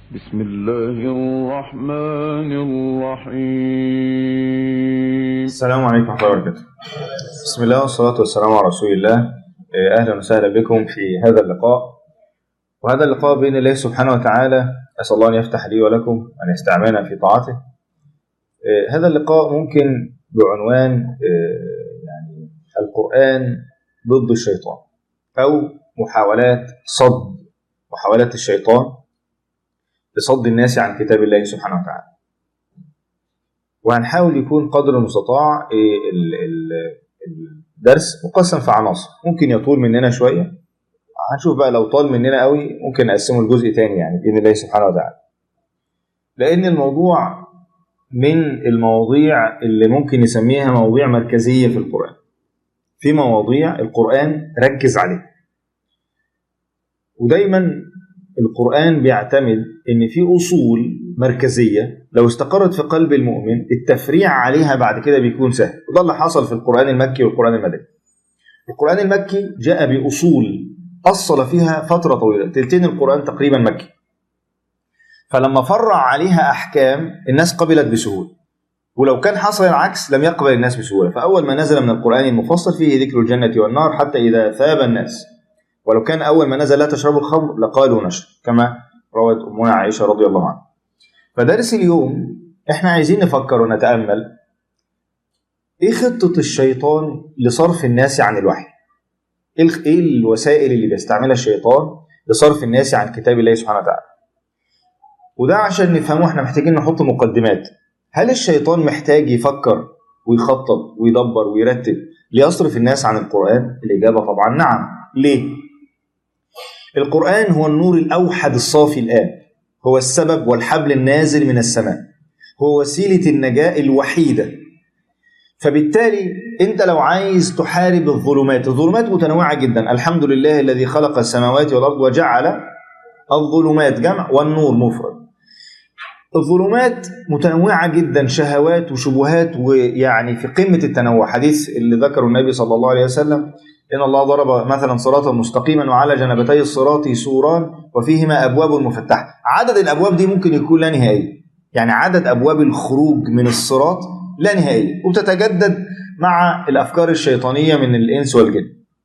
بسم الله الرحمن الرحيم السلام عليكم ورحمة الله وبركاته. بسم الله والصلاة والسلام على رسول الله. آه، أهلا وسهلا بكم في هذا اللقاء. وهذا اللقاء بين الله سبحانه وتعالى أسأل الله أن يفتح لي ولكم أن يستعملنا في طاعته. آه، هذا اللقاء ممكن بعنوان آه، يعني القرآن ضد الشيطان أو محاولات صد محاولات الشيطان لصد الناس عن كتاب الله سبحانه وتعالى. وهنحاول يكون قدر المستطاع إيه، ال- ال- الدرس مقسم في عناصر ممكن يطول مننا شويه هنشوف بقى لو طال مننا قوي ممكن نقسمه لجزء تاني يعني باذن الله سبحانه وتعالى لان الموضوع من المواضيع اللي ممكن نسميها مواضيع مركزيه في القران في مواضيع القران ركز عليها ودايما القرآن بيعتمد إن في أصول مركزية لو استقرت في قلب المؤمن التفريع عليها بعد كده بيكون سهل وده اللي حصل في القرآن المكي والقرآن المدني القرآن المكي جاء بأصول أصل فيها فترة طويلة تلتين القرآن تقريبا مكي فلما فرع عليها أحكام الناس قبلت بسهولة ولو كان حصل العكس لم يقبل الناس بسهولة فأول ما نزل من القرآن المفصل فيه ذكر الجنة والنار حتى إذا ثاب الناس ولو كان أول ما نزل لا تشربوا الخمر لقالوا نشرب كما روت أمنا عائشة رضي الله عنها فدرس اليوم احنا عايزين نفكر ونتأمل ايه خطة الشيطان لصرف الناس عن الوحي ايه الخ- ايه الوسائل اللي بيستعملها الشيطان لصرف الناس عن كتاب الله سبحانه وتعالى وده عشان نفهمه احنا محتاجين نحط مقدمات هل الشيطان محتاج يفكر ويخطط ويدبر ويرتب ليصرف الناس عن القرآن الإجابة طبعا نعم ليه القرآن هو النور الأوحد الصافي الآن هو السبب والحبل النازل من السماء هو وسيلة النجاة الوحيدة فبالتالي انت لو عايز تحارب الظلمات الظلمات متنوعة جدا الحمد لله الذي خلق السماوات والأرض وجعل الظلمات جمع والنور مفرد الظلمات متنوعة جدا شهوات وشبهات ويعني في قمة التنوع حديث اللي ذكره النبي صلى الله عليه وسلم إن الله ضرب مثلا صراطا مستقيما وعلى جنبتي الصراط سوران وفيهما أبواب مفتحة عدد الأبواب دي ممكن يكون لا نهائي يعني عدد أبواب الخروج من الصراط لا نهائي وبتتجدد مع الأفكار الشيطانية من الإنس والجن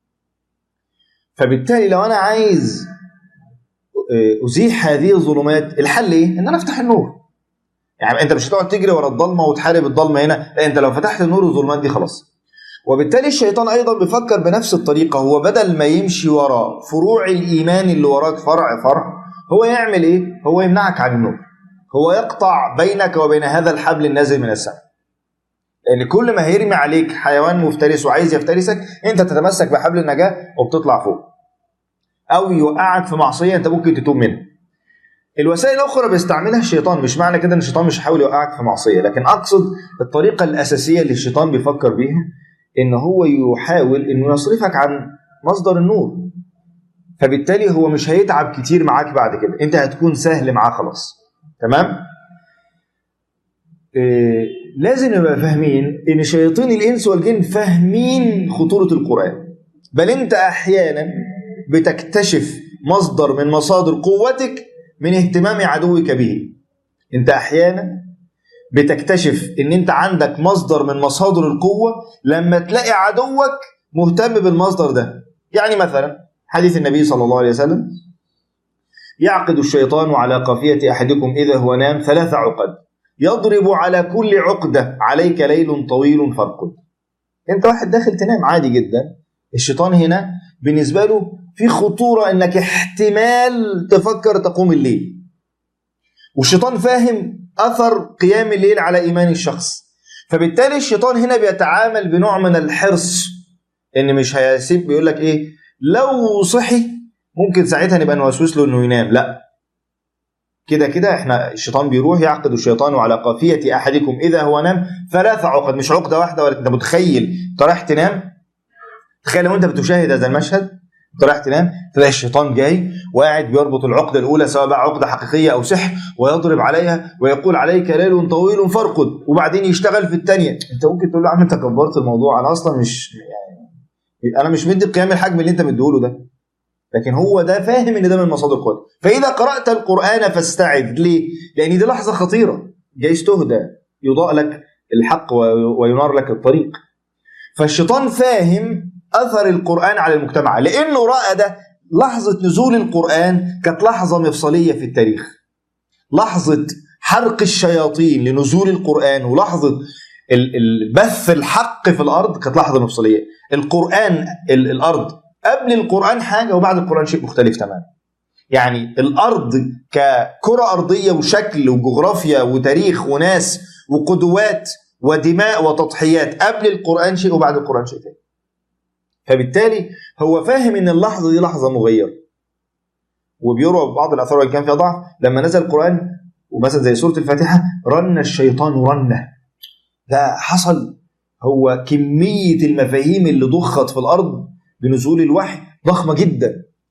فبالتالي لو أنا عايز آه، أزيح هذه الظلمات الحل إيه؟ إن أنا أفتح النور يعني أنت مش هتقعد تجري ورا الضلمة وتحارب الضلمة هنا لا أنت لو فتحت النور الظلمات دي خلاص وبالتالي الشيطان ايضا بيفكر بنفس الطريقه هو بدل ما يمشي ورا فروع الايمان اللي وراك فرع فرع هو يعمل ايه هو يمنعك عن النور هو يقطع بينك وبين هذا الحبل النازل من السماء لان كل ما هيرمي عليك حيوان مفترس وعايز يفترسك انت تتمسك بحبل النجاه وبتطلع فوق او يوقعك في معصيه انت ممكن تتوب منها الوسائل الاخرى بيستعملها الشيطان مش معنى كده ان الشيطان مش هيحاول يوقعك في معصيه لكن اقصد الطريقه الاساسيه اللي الشيطان بيفكر بيها ان هو يحاول انه يصرفك عن مصدر النور فبالتالي هو مش هيتعب كتير معاك بعد كده انت هتكون سهل معاه خلاص تمام إيه لازم نبقى فاهمين ان شياطين الانس والجن فاهمين خطوره القران بل انت احيانا بتكتشف مصدر من مصادر قوتك من اهتمام عدوك به انت احيانا بتكتشف ان انت عندك مصدر من مصادر القوة لما تلاقي عدوك مهتم بالمصدر ده يعني مثلا حديث النبي صلى الله عليه وسلم يعقد الشيطان على قافية أحدكم إذا هو نام ثلاث عقد يضرب على كل عقدة عليك ليل طويل فارقد انت واحد داخل تنام عادي جدا الشيطان هنا بالنسبة له في خطورة انك احتمال تفكر تقوم الليل والشيطان فاهم اثر قيام الليل على ايمان الشخص فبالتالي الشيطان هنا بيتعامل بنوع من الحرص ان مش هيسيب بيقول لك ايه لو صحي ممكن ساعتها نبقى نوسوس له انه ينام لا كده كده احنا الشيطان بيروح يعقد الشيطان على قافية احدكم اذا هو نام ثلاث عقد مش عقدة واحدة ولا انت متخيل انت رايح تنام تخيل لو انت بتشاهد هذا المشهد انت رايح تنام تلاقي الشيطان جاي وقاعد بيربط العقده الاولى سواء بقى عقده حقيقيه او سحر ويضرب عليها ويقول عليك ليل طويل فارقد وبعدين يشتغل في الثانيه انت ممكن تقول له يا عم انت كبرت الموضوع انا اصلا مش يعني انا مش مدي القيام الحجم اللي انت مديهوله ده لكن هو ده فاهم ان ده من مصادر القرآن فإذا قرأت القرآن فاستعذ ليه؟ لأن دي لحظة خطيرة جايز تهدى يضاء لك الحق و- وينار لك الطريق فالشيطان فاهم أثر القرآن على المجتمع لأنه رأى ده لحظة نزول القرآن كانت لحظة مفصلية في التاريخ لحظة حرق الشياطين لنزول القرآن ولحظة ال- ال- بث الحق في الأرض كانت لحظة مفصلية القرآن ال- الأرض قبل القرآن حاجة وبعد القرآن شيء مختلف تماما يعني الأرض ككرة أرضية وشكل وجغرافيا وتاريخ وناس وقدوات ودماء وتضحيات قبل القرآن شيء وبعد القرآن شيء تاني فبالتالي هو فاهم ان اللحظه دي لحظه مغيره وبيروى بعض الاثار وان كان فيها ضعف لما نزل القران ومثلا زي سوره الفاتحه رن الشيطان رنه ده حصل هو كميه المفاهيم اللي ضخت في الارض بنزول الوحي ضخمه جدا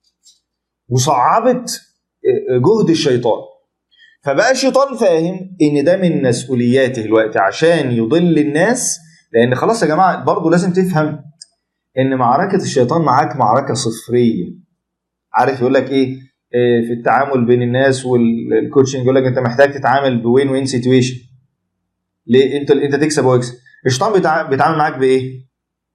وصعبت جهد الشيطان فبقى الشيطان فاهم ان ده من مسؤولياته الوقت عشان يضل الناس لان خلاص يا جماعه برضه لازم تفهم ان معركه الشيطان معاك معركه صفريه عارف يقول لك ايه إيه في التعامل بين الناس والكوتشنج يقول لك انت محتاج تتعامل بوين وين سيتويشن ليه انت انت تكسب ويكسب الشيطان بيتع- بيتعامل معاك بايه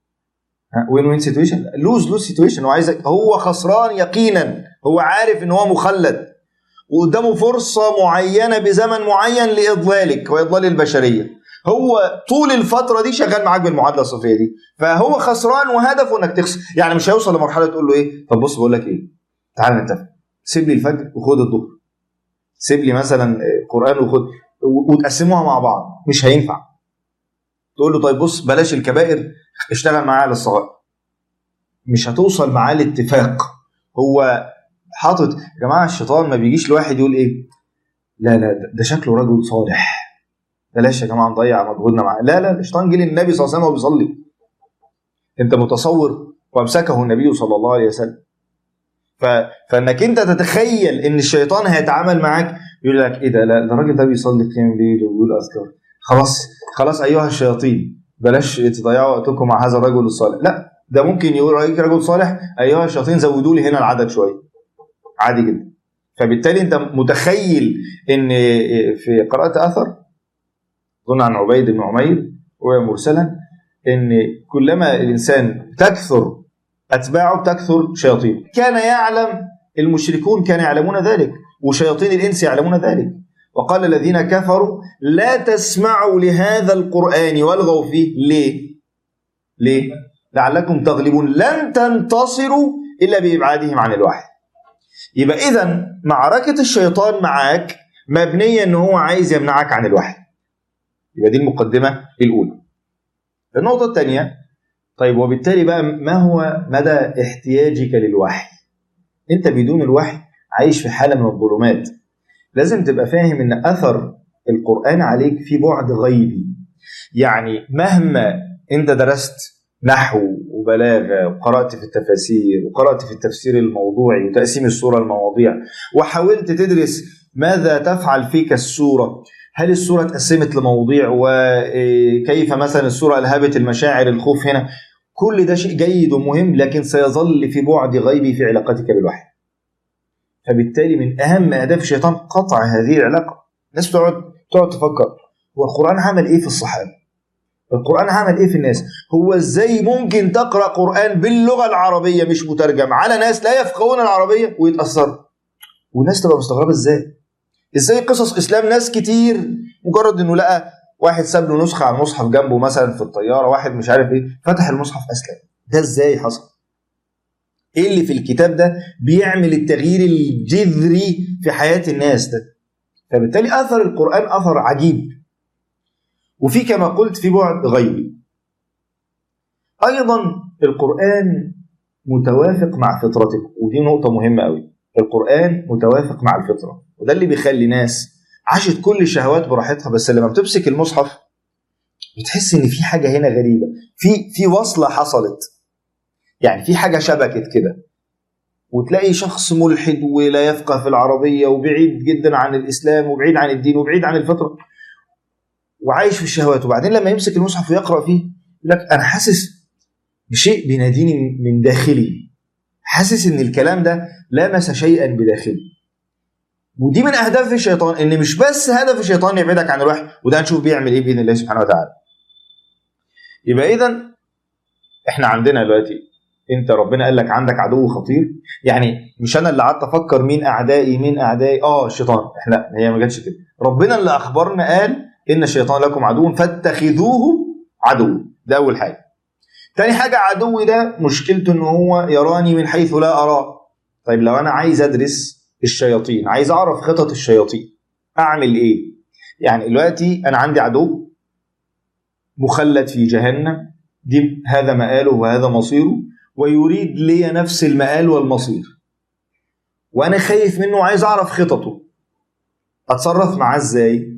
وين وين سيتويشن لوز لوز سيتويشن هو عايزك هو خسران يقينا هو عارف ان هو مخلد وقدامه فرصه معينه بزمن معين لاضلالك واضلال البشريه هو طول الفتره دي شغال معاك بالمعادله الصفريه دي فهو خسران وهدفه انك تخسر يعني مش هيوصل لمرحله تقول له ايه طب بص بقول لك ايه تعال نتفق سيب لي الفجر وخد الظهر سيب لي مثلا قران وخد و- وتقسموها مع بعض مش هينفع تقول له طيب بص بلاش الكبائر اشتغل معايا على الصغائر مش هتوصل معاه لاتفاق هو حاطط يا جماعه الشيطان ما بيجيش لواحد يقول ايه لا لا ده- ده شكله رجل صالح بلاش يا جماعه نضيع مجهودنا معاه لا لا الشيطان جه للنبي صلى الله عليه وسلم وهو بيصلي انت متصور وامسكه النبي صلى الله عليه وسلم ف... فانك انت تتخيل ان الشيطان هيتعامل معاك يقول لك ايه ده لا ده الراجل ده بيصلي قيام ليل ويقول اذكار خلاص خلاص ايها الشياطين بلاش تضيعوا وقتكم مع هذا الرجل الصالح لا ده ممكن يقول رايك رجل صالح ايها الشياطين زودوا لي هنا العدد شويه عادي جدا فبالتالي انت متخيل ان في قراءه اثر اظن عن عبيد بن عمير ومرسلا ان كلما الانسان تكثر اتباعه تكثر شياطين كان يعلم المشركون كانوا يعلمون ذلك وشياطين الانس يعلمون ذلك وقال الذين كفروا لا تسمعوا لهذا القران والغوا فيه ليه ليه لعلكم تغلبون لن تنتصروا الا بابعادهم عن الوحي يبقى اذا معركه الشيطان معاك مبنيه ان هو عايز يمنعك عن الوحي يبقى دي المقدمه الاولى النقطه الثانيه طيب وبالتالي بقى ما هو مدى احتياجك للوحي انت بدون الوحي عايش في حاله من الظلمات لازم تبقى فاهم ان اثر القران عليك في بعد غيبي يعني مهما انت درست نحو وبلاغه وقرات في التفاسير وقرات في التفسير الموضوعي وتقسيم السوره المواضيع وحاولت تدرس ماذا تفعل فيك السوره هل السوره اتقسمت لمواضيع وكيف مثلا السوره الهبت المشاعر الخوف هنا كل ده شيء جيد ومهم لكن سيظل في بعد غيبي في علاقتك بالوحي فبالتالي من اهم اهداف الشيطان قطع هذه العلاقه الناس تقعد تقعد تفكر هو القران عمل ايه في الصحابه القرآن عمل ايه في الناس؟ هو ازاي ممكن تقرأ قرآن باللغة العربية مش مترجم على ناس لا يفقهون العربية ويتأثروا؟ والناس تبقى مستغربة ازاي؟ ازاي قصص اسلام ناس كتير مجرد انه لقى واحد ساب له نسخة على المصحف جنبه مثلا في الطيارة واحد مش عارف ايه فتح المصحف اسلم ده ازاي حصل؟ ايه اللي في الكتاب ده بيعمل التغيير الجذري في حياة الناس ده؟ فبالتالي اثر القرآن اثر عجيب وفي كما قلت في بعد غيبي ايضا القران متوافق مع فطرتك ودي نقطه مهمه قوي القران متوافق مع الفطره وده اللي بيخلي ناس عاشت كل الشهوات براحتها بس لما بتمسك المصحف بتحس ان في حاجه هنا غريبه في في وصله حصلت يعني في حاجه شبكت كده وتلاقي شخص ملحد ولا يفقه في العربيه وبعيد جدا عن الاسلام وبعيد عن الدين وبعيد عن الفطره وعايش في الشهوات وبعدين لما يمسك المصحف ويقرا فيه يقول لك انا حاسس بشيء بيناديني من داخلي حاسس ان الكلام ده لمس شيئا بداخله ودي من اهداف الشيطان ان مش بس هدف الشيطان يبعدك عن الوحي وده هنشوف بيعمل ايه باذن الله سبحانه وتعالى يبقى اذا احنا عندنا دلوقتي انت ربنا قال لك عندك عدو خطير يعني مش انا اللي قعدت افكر مين اعدائي مين اعدائي اه الشيطان احنا لا هي ما جاتش كده ربنا اللي اخبرنا قال ان الشيطان لكم عدو فاتخذوه عدو ده اول حاجه تاني حاجه عدوي ده مشكلته ان هو يراني من حيث لا اراه طيب لو انا عايز ادرس الشياطين عايز اعرف خطط الشياطين اعمل ايه يعني دلوقتي انا عندي عدو مخلد في جهنم دي هذا مآله وهذا مصيره ويريد لي نفس المآل والمصير وانا خايف منه وعايز اعرف خططه اتصرف معاه ازاي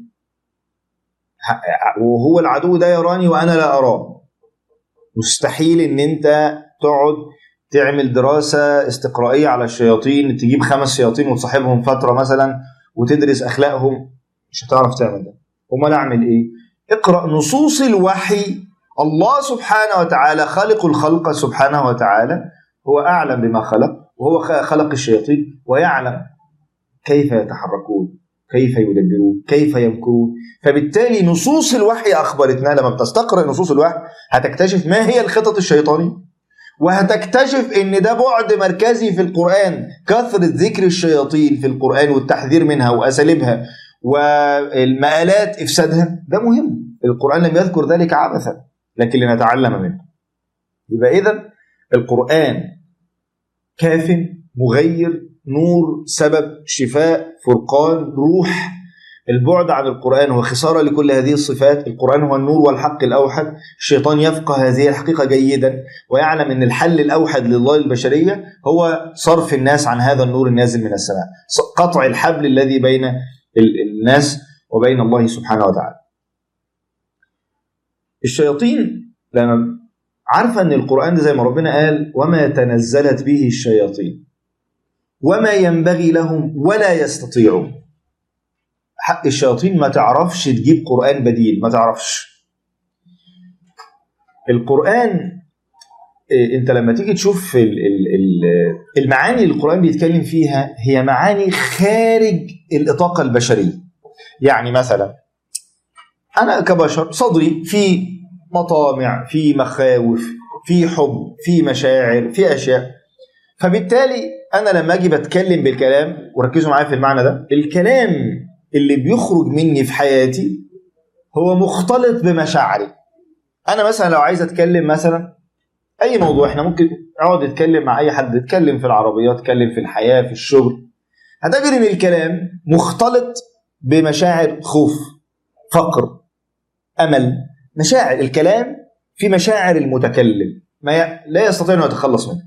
وهو العدو ده يراني وانا لا اراه مستحيل ان انت تقعد تعمل دراسه استقرائيه على الشياطين تجيب خمس شياطين وتصاحبهم فتره مثلا وتدرس اخلاقهم مش هتعرف تعمل ده امال اعمل ايه اقرا نصوص الوحي الله سبحانه وتعالى خالق الخلق سبحانه وتعالى هو اعلم بما خلق وهو خلق الشياطين ويعلم كيف يتحركون كيف يدبرون كيف يمكرون فبالتالي نصوص الوحي اخبرتنا لما بتستقرا نصوص الوحي هتكتشف ما هي الخطط الشيطانيه وهتكتشف ان ده بعد مركزي في القران كثره ذكر الشياطين في القران والتحذير منها واساليبها والمآلات افسادها ده مهم القران لم يذكر ذلك عبثا لكن لنتعلم منه يبقى اذا القران كاف مغير نور سبب شفاء فرقان روح البعد عن القرآن هو خسارة لكل هذه الصفات القرآن هو النور والحق الأوحد الشيطان يفقه هذه الحقيقة جيدا ويعلم أن الحل الأوحد لله البشرية هو صرف الناس عن هذا النور النازل من السماء قطع الحبل الذي بين الناس وبين الله سبحانه وتعالى الشياطين لما عارفة أن القرآن ده زي ما ربنا قال وما تنزلت به الشياطين وما ينبغي لهم ولا يستطيعون حق الشياطين ما تعرفش تجيب قرآن بديل ما تعرفش القرآن انت لما تيجي تشوف المعاني اللي القرآن بيتكلم فيها هي معاني خارج الإطاقة البشرية يعني مثلا أنا كبشر صدري في مطامع في مخاوف في حب في مشاعر في أشياء فبالتالي انا لما اجي بتكلم بالكلام وركزوا معايا في المعنى ده الكلام اللي بيخرج مني في حياتي هو مختلط بمشاعري انا مثلا لو عايز اتكلم مثلا اي موضوع احنا ممكن اقعد اتكلم مع اي حد اتكلم في العربيات اتكلم في الحياه في الشغل هتجد ان الكلام مختلط بمشاعر خوف فقر امل مشاعر الكلام في مشاعر المتكلم ما لا يستطيع انه يتخلص منها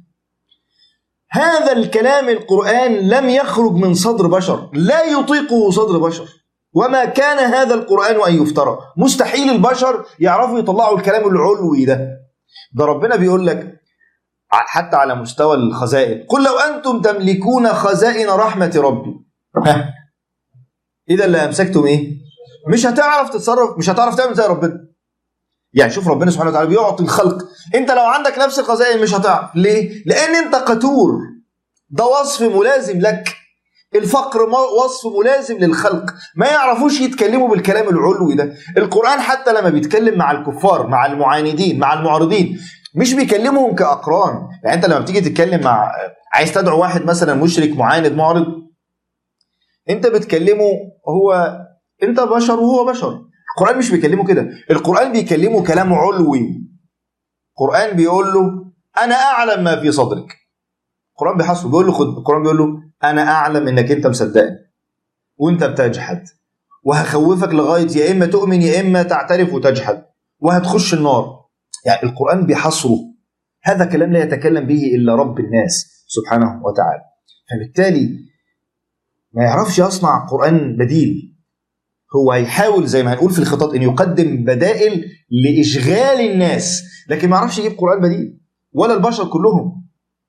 هذا الكلام القرآن لم يخرج من صدر بشر لا يطيقه صدر بشر وما كان هذا القرآن أن يفترى مستحيل البشر يعرفوا يطلعوا الكلام العلوي ده ده ربنا بيقول لك حتى على مستوى الخزائن قل لو أنتم تملكون خزائن رحمة ربي ها إذا لأمسكتم إيه مش هتعرف تتصرف مش هتعرف تعمل زي ربنا يعني شوف ربنا سبحانه وتعالى بيعطي الخلق انت لو عندك نفس الخزائن مش هتعرف ليه لان انت قتور ده وصف ملازم لك الفقر وصف ملازم للخلق ما يعرفوش يتكلموا بالكلام العلوي ده القرآن حتى لما بيتكلم مع الكفار مع المعاندين مع المعرضين مش بيكلمهم كأقران يعني انت لما بتيجي تتكلم مع عايز تدعو واحد مثلا مشرك معاند معرض انت بتكلمه هو انت بشر وهو بشر القرآن مش بيكلمه كده القرآن بيكلمه كلام علوي القرآن بيقول له أنا أعلم ما في صدرك القرآن بيحصل بيقول له خد القرآن بيقول له أنا أعلم إنك أنت مصدقني وأنت بتجحد وهخوفك لغاية يا إما تؤمن يا إما تعترف وتجحد وهتخش النار يعني القرآن بيحصره هذا كلام لا يتكلم به إلا رب الناس سبحانه وتعالى فبالتالي ما يعرفش يصنع قرآن بديل هو هيحاول زي ما هنقول في الخطاب ان يقدم بدائل لاشغال الناس لكن ما يعرفش يجيب قران بديل ولا البشر كلهم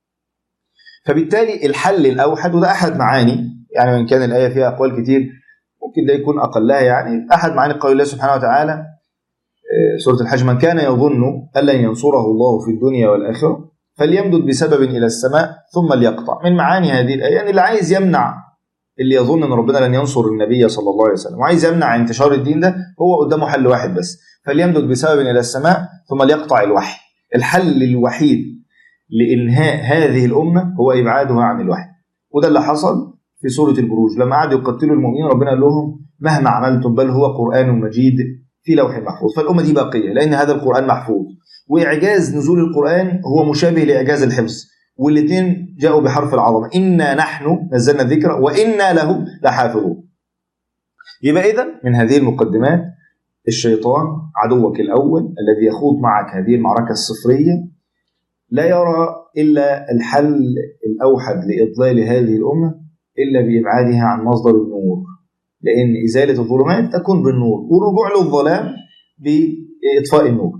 فبالتالي الحل الاوحد وده احد معاني يعني وان كان الايه فيها اقوال كتير ممكن ده يكون اقلها يعني احد معاني قول الله سبحانه وتعالى سوره الحج من كان يظن ان لن ينصره الله في الدنيا والاخره فليمدد بسبب الى السماء ثم ليقطع من معاني هذه الايه يعني اللي عايز يمنع اللي يظن ان ربنا لن ينصر النبي صلى الله عليه وسلم وعايز يمنع انتشار الدين ده هو قدامه حل واحد بس فليمدد بسبب الى السماء ثم ليقطع الوحي الحل الوحيد لانهاء هذه الامه هو ابعادها عن الوحي وده اللي حصل في سوره البروج لما قعدوا يقتلوا المؤمنين ربنا قال لهم مهما عملتم بل هو قران مجيد في لوح محفوظ فالامه دي باقيه لان هذا القران محفوظ واعجاز نزول القران هو مشابه لاعجاز الحفظ والاثنين جاءوا بحرف العظمه انا نحن نزلنا الذكر وانا له لحافظون يبقى اذا من هذه المقدمات الشيطان عدوك الاول الذي يخوض معك هذه المعركه الصفريه لا يرى الا الحل الاوحد لاضلال هذه الامه الا بابعادها عن مصدر النور لان ازاله الظلمات تكون بالنور والرجوع للظلام باطفاء النور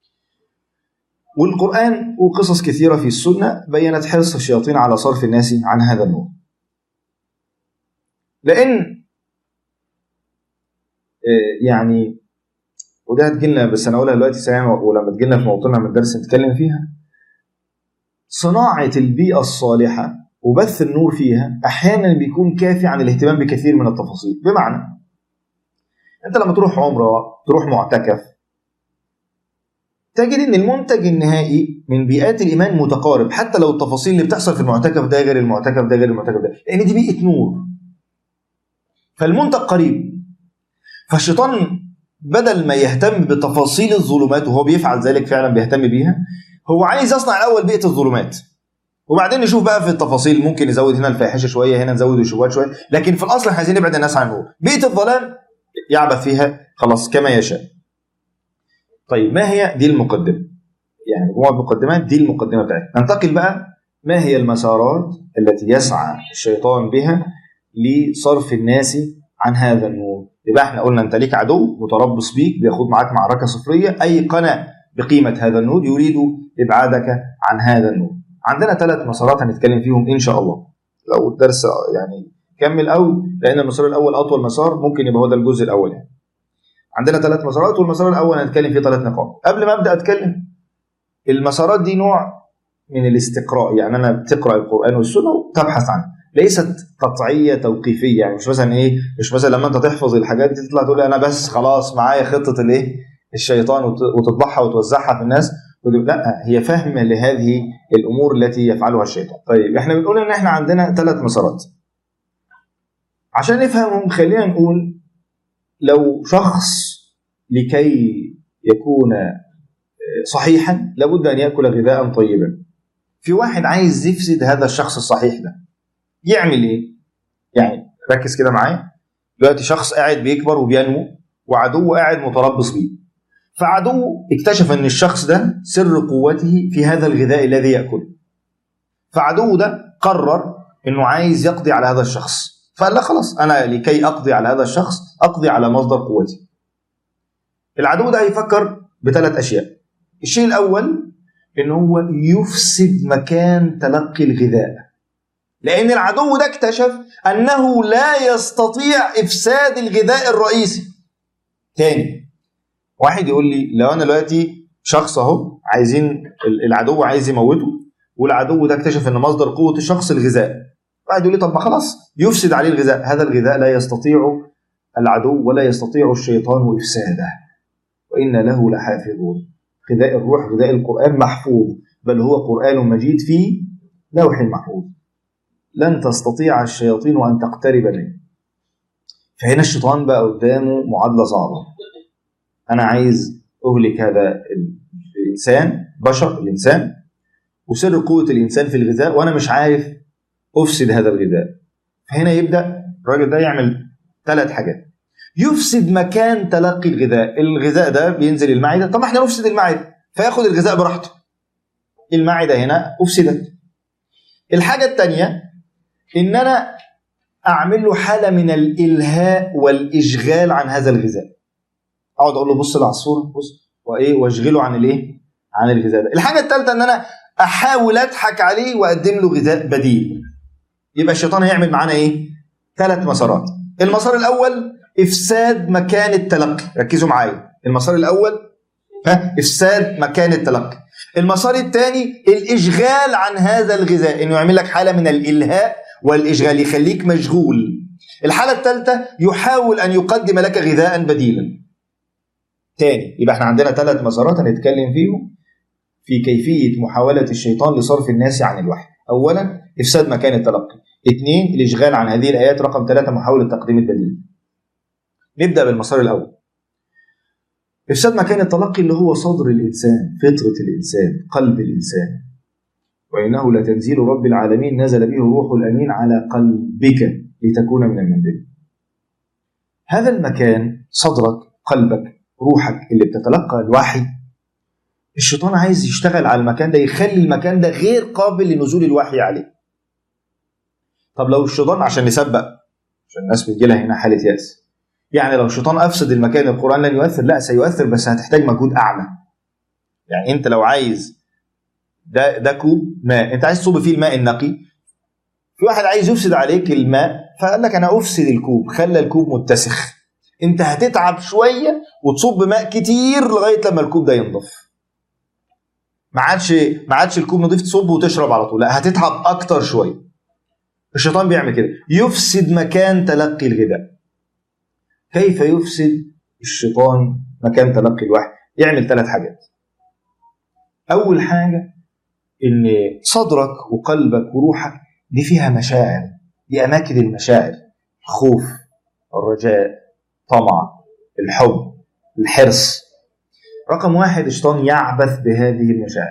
والقرآن وقصص كثيرة في السنة بينت حرص الشياطين على صرف الناس عن هذا النور لأن يعني وده هتجيلنا بس أنا أقولها دلوقتي سريعا ولما تجيلنا في موطننا من الدرس نتكلم فيها صناعة البيئة الصالحة وبث النور فيها أحيانا بيكون كافي عن الاهتمام بكثير من التفاصيل بمعنى أنت لما تروح عمرة تروح معتكف تجد ان المنتج النهائي من بيئات الايمان متقارب حتى لو التفاصيل اللي بتحصل في المعتكف ده غير المعتكف ده غير المعتكف ده لان دي بيئه نور فالمنتج قريب فالشيطان بدل ما يهتم بتفاصيل الظلمات وهو بيفعل ذلك فعلا بيهتم بيها هو عايز يصنع الاول بيئه الظلمات وبعدين نشوف بقى في التفاصيل ممكن نزود هنا الفاحشه شويه هنا نزود الشبهات شويه لكن في الاصل احنا عايزين نبعد الناس عن النور بيئه الظلام يعبث فيها خلاص كما يشاء طيب ما هي دي المقدمه يعني مجموعه مقدمات دي المقدمه بتاعتنا ننتقل بقى ما هي المسارات التي يسعى الشيطان بها لصرف الناس عن هذا النور يبقى احنا قلنا انت ليك عدو متربص بيك بياخد معاك معركه صفريه ايقن بقيمه هذا النور يريد ابعادك عن هذا النور عندنا ثلاث مسارات هنتكلم فيهم ان شاء الله لو الدرس يعني كمل او لان المسار الاول اطول مسار ممكن يبقى هو ده الجزء الاول يعني. عندنا ثلاث مسارات والمسار الاول هنتكلم فيه ثلاث نقاط قبل ما ابدا اتكلم المسارات دي نوع من الاستقراء يعني انا بتقرا القران والسنه وتبحث عنه ليست قطعيه توقيفيه يعني مش مثلا ايه مش مثلا لما انت تحفظ الحاجات دي تطلع تقول انا بس خلاص معايا خطه الايه الشيطان وتطبعها وتوزعها في الناس لا هي فهم لهذه الامور التي يفعلها الشيطان طيب احنا بنقول ان احنا عندنا ثلاث مسارات عشان نفهمهم خلينا نقول لو شخص لكي يكون صحيحا لابد ان ياكل غذاء طيبا في واحد عايز يفسد هذا الشخص الصحيح ده يعمل ايه يعني ركز كده معايا دلوقتي شخص قاعد بيكبر وبينمو وعدو قاعد متربص بيه فعدو اكتشف ان الشخص ده سر قوته في هذا الغذاء الذي ياكله فعدو ده قرر انه عايز يقضي على هذا الشخص فقال لا خلاص انا لكي اقضي على هذا الشخص اقضي على مصدر قوتي العدو ده هيفكر بثلاث اشياء الشيء الاول ان هو يفسد مكان تلقي الغذاء لان العدو ده اكتشف انه لا يستطيع افساد الغذاء الرئيسي تاني واحد يقول لي لو انا دلوقتي شخص اهو عايزين العدو عايز يموته والعدو ده اكتشف ان مصدر قوه الشخص الغذاء واحد يقول لي طب ما خلاص يفسد عليه الغذاء هذا الغذاء لا يستطيع العدو ولا يستطيع الشيطان افساده وإن له لحافظون غذاء الروح غذاء القرآن محفوظ بل هو قرآن مجيد في لوح محفوظ لن تستطيع الشياطين أن تقترب منه فهنا الشيطان بقى قدامه معادلة صعبة أنا عايز أهلك هذا الإنسان بشر الإنسان وسر قوة الإنسان في الغذاء وأنا مش عارف أفسد هذا الغذاء فهنا يبدأ الراجل ده يعمل ثلاث حاجات يفسد مكان تلقي الغذاء الغذاء ده بينزل المعده طب احنا نفسد المعده فياخد الغذاء براحته المعده هنا افسدت الحاجه الثانيه ان انا اعمل له حاله من الالهاء والاشغال عن هذا الغذاء اقعد اقول له بص على الصوره بص وايه واشغله عن الايه عن الغذاء ده الحاجه الثالثه ان انا احاول اضحك عليه واقدم له غذاء بديل يبقى الشيطان هيعمل معانا ايه ثلاث مسارات المسار الاول افساد مكان التلقي ركزوا معايا المسار الاول ها افساد مكان التلقي المسار الثاني الاشغال عن هذا الغذاء انه يعمل لك حاله من الالهاء والاشغال يخليك مشغول الحاله الثالثه يحاول ان يقدم لك غذاء بديلا تاني يبقى احنا عندنا ثلاث مسارات هنتكلم فيهم في كيفيه محاوله الشيطان لصرف الناس عن الوحي اولا افساد مكان التلقي اثنين الاشغال عن هذه الايات رقم ثلاثه محاوله تقديم البديل نبدا بالمسار الاول افساد مكان التلقي اللي هو صدر الانسان فطره الانسان قلب الانسان وانه لتنزيل رب العالمين نزل به الروح الامين على قلبك لتكون من المنزلين هذا المكان صدرك قلبك روحك اللي بتتلقى الوحي الشيطان عايز يشتغل على المكان ده يخلي المكان ده غير قابل لنزول الوحي عليه طب لو الشيطان عشان نسبق عشان الناس بتجي لها هنا حاله ياس يعني لو الشيطان افسد المكان القران لن يؤثر لا سيؤثر بس هتحتاج مجهود اعلى يعني انت لو عايز ده ده كوب ماء انت عايز تصب فيه الماء النقي في واحد عايز يفسد عليك الماء فقال لك انا افسد الكوب خلى الكوب متسخ انت هتتعب شويه وتصب ماء كتير لغايه لما الكوب ده ينضف ما عادش ما عادش الكوب نضيف تصب وتشرب على طول لا هتتعب اكتر شويه الشيطان بيعمل كده يفسد مكان تلقي الغذاء كيف يفسد الشيطان مكان تلقي الوحي يعمل ثلاث حاجات اول حاجه ان صدرك وقلبك وروحك دي فيها مشاعر دي اماكن المشاعر الخوف الرجاء طمع الحب الحرص رقم واحد الشيطان يعبث بهذه المشاعر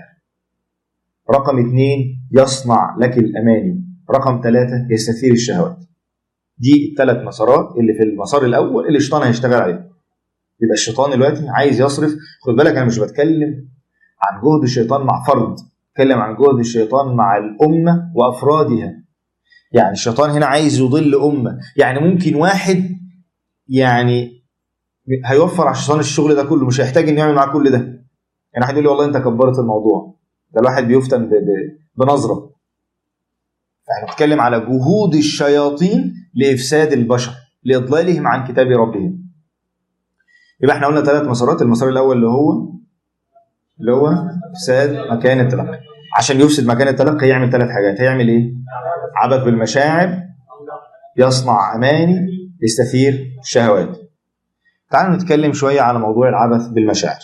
رقم اثنين يصنع لك الاماني رقم ثلاثة يستثير الشهوات دي الثلاث مسارات اللي في المسار الاول اللي الشيطان هيشتغل عليه يبقى الشيطان دلوقتي عايز يصرف خد بالك انا مش بتكلم عن جهد الشيطان مع فرد بتكلم عن جهد الشيطان مع الامه وافرادها يعني الشيطان هنا عايز يضل امه يعني ممكن واحد يعني هيوفر على الشيطان الشغل ده كله مش هيحتاج انه يعمل معاه كل ده يعني واحد يقول لي والله انت كبرت الموضوع ده الواحد بيفتن ب- ب- بنظره فاحنا بنتكلم على جهود الشياطين لافساد البشر لاضلالهم عن كتاب ربهم يبقى احنا قلنا ثلاث مسارات المسار الاول اللي هو اللي هو افساد مكان التلقي عشان يفسد مكان التلقي يعمل ثلاث حاجات هيعمل ايه عبث بالمشاعر يصنع اماني يستثير الشهوات تعالوا نتكلم شويه على موضوع العبث بالمشاعر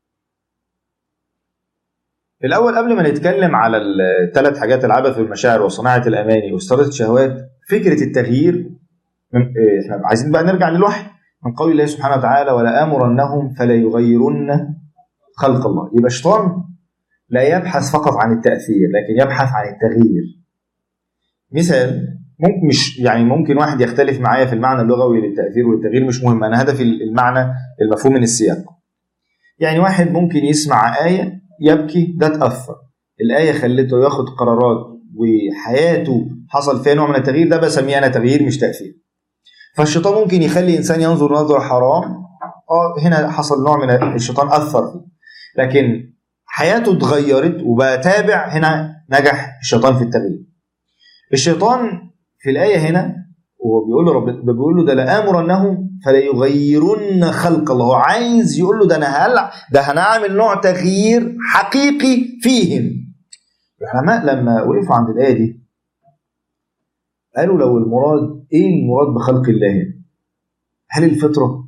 الاول قبل ما نتكلم على الثلاث حاجات العبث بالمشاعر وصناعه الاماني واستراده الشهوات فكره التغيير من إيه، احنا عايزين بقى نرجع للوحي من قول الله سبحانه وتعالى ولامرنهم فليغيرن خلق الله يبقى الشيطان لا يبحث فقط عن التاثير لكن يبحث عن التغيير مثال ممكن مش يعني ممكن واحد يختلف معايا في المعنى اللغوي للتاثير والتغيير مش مهم انا هدفي المعنى المفهوم من السياق يعني واحد ممكن يسمع ايه يبكي ده تاثر الايه خلته ياخد قرارات وحياته حصل فيها نوع من التغيير ده بسميه انا تغيير مش تاثير فالشيطان ممكن يخلي انسان ينظر نظره حرام اه هنا حصل نوع من الشيطان اثر فيه لكن حياته اتغيرت وبقى تابع هنا نجح الشيطان في التغيير الشيطان في الآية هنا وهو بيقول له رب بيقول له ده لآمرنهم فليغيرن خلق الله هو عايز يقول له ده انا هلع ده هنعمل نوع تغيير حقيقي فيهم العلماء لما وقفوا عند الآية دي قالوا لو المراد ايه المراد بخلق الله هنا؟ هل الفطرة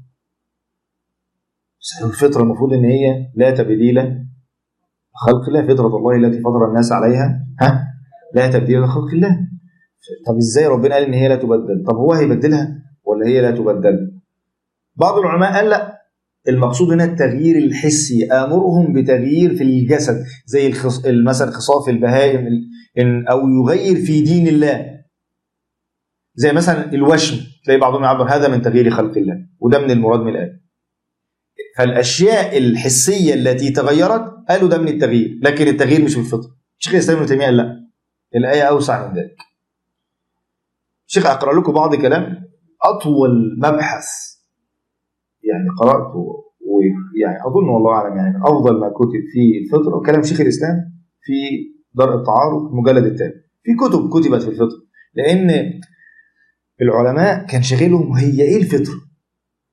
بس الفطرة المفروض ان هي لا تبديل خلق الله فطرة الله التي فطر الناس عليها ها لا تبديل لخلق الله طب ازاي ربنا قال ان هي لا تبدل طب هو هيبدلها ولا هي لا تبدل بعض العلماء قال لا المقصود هنا التغيير الحسي امرهم بتغيير في الجسد زي الخص... مثلا خصاف البهائم إن او يغير في دين الله زي مثلا الوشم تلاقي بعضهم يعبر هذا من تغيير خلق الله وده من المراد من الايه فالاشياء الحسيه التي تغيرت قالوا ده من التغيير لكن التغيير مش بالفطره شيخ الاسلام ابن تيميه قال لا الايه اوسع من ذلك شيخ اقرا لكم بعض كلام اطول مبحث يعني قراته ويعني اظن والله اعلم يعني من افضل ما كتب في الفطره كلام شيخ الاسلام في درء التعارض المجلد الثاني في كتب كتبت في الفطره لان العلماء كان شاغلهم هي ايه الفطره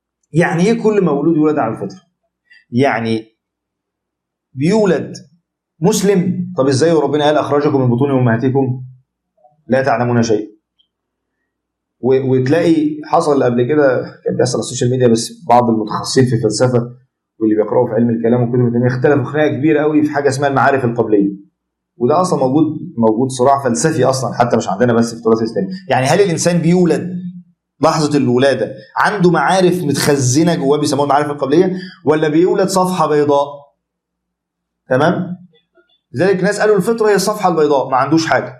يعني ايه كل مولود يولد على الفطره يعني بيولد مسلم طب ازاي وربنا قال اخرجكم من بطون امهاتكم لا تعلمون شيء و- وتلاقي حصل قبل كده كان بيحصل على السوشيال ميديا بس بعض المتخصصين في الفلسفه واللي بيقراوا في علم الكلام وكتب التنميه اختلفوا خناقه كبيره قوي في حاجه اسمها المعارف القبليه وده اصلا موجود موجود صراع فلسفي اصلا حتى مش عندنا بس في التراث الاسلامي يعني هل الانسان بيولد لحظه الولاده عنده معارف متخزنه جواه بيسموها المعارف القبليه ولا بيولد صفحه بيضاء تمام لذلك ناس قالوا الفطره هي الصفحه البيضاء ما عندوش حاجه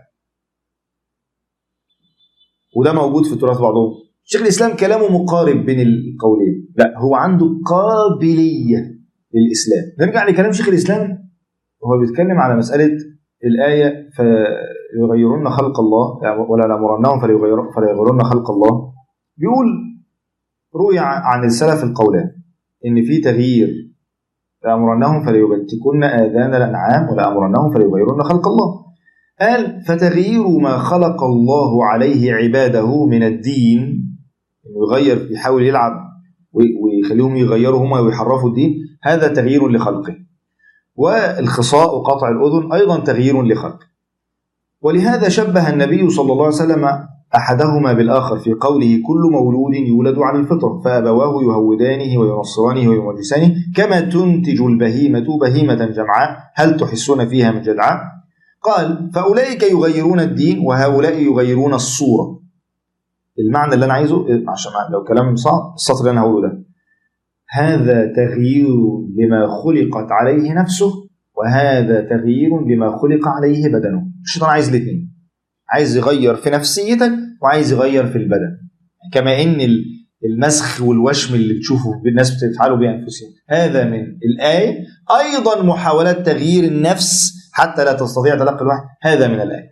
وده موجود في تراث بعضهم شيخ الاسلام كلامه مقارب بين القولين لا هو عنده قابليه للاسلام نرجع لكلام شيخ الاسلام هو بيتكلم على مساله الايه فيغيرون خلق الله يعني ولا نامرنهم فليغيرون فليغيرون خلق الله بيقول روي عن السلف القولان ان في تغيير لامرنهم فليبتكن اذان الانعام ولامرنهم فليغيرون خلق الله قال فتغيير ما خلق الله عليه عباده من الدين انه يغير يحاول يلعب ويخليهم يغيروا هم ويحرفوا الدين هذا تغيير لخلقه والخصاء وقطع الاذن ايضا تغيير لخلقه ولهذا شبه النبي صلى الله عليه وسلم احدهما بالاخر في قوله كل مولود يولد على الفطره فابواه يهودانه وينصرانه ويمجسانه كما تنتج البهيمه بهيمه جمعاء هل تحسون فيها من جدعاء قال فأولئك يغيرون الدين وهؤلاء يغيرون الصورة المعنى اللي أنا عايزه عشان لو كلام صعب السطر اللي أنا هقوله ده هذا تغيير لما خلقت عليه نفسه وهذا تغيير لما خلق عليه بدنه الشيطان عايز الاثنين عايز يغير في نفسيتك وعايز يغير في البدن كما ان المسخ والوشم اللي بتشوفه الناس بتفعله بانفسهم هذا من الايه ايضا محاوله تغيير النفس حتى لا تستطيع تلقي الوحي هذا من الآية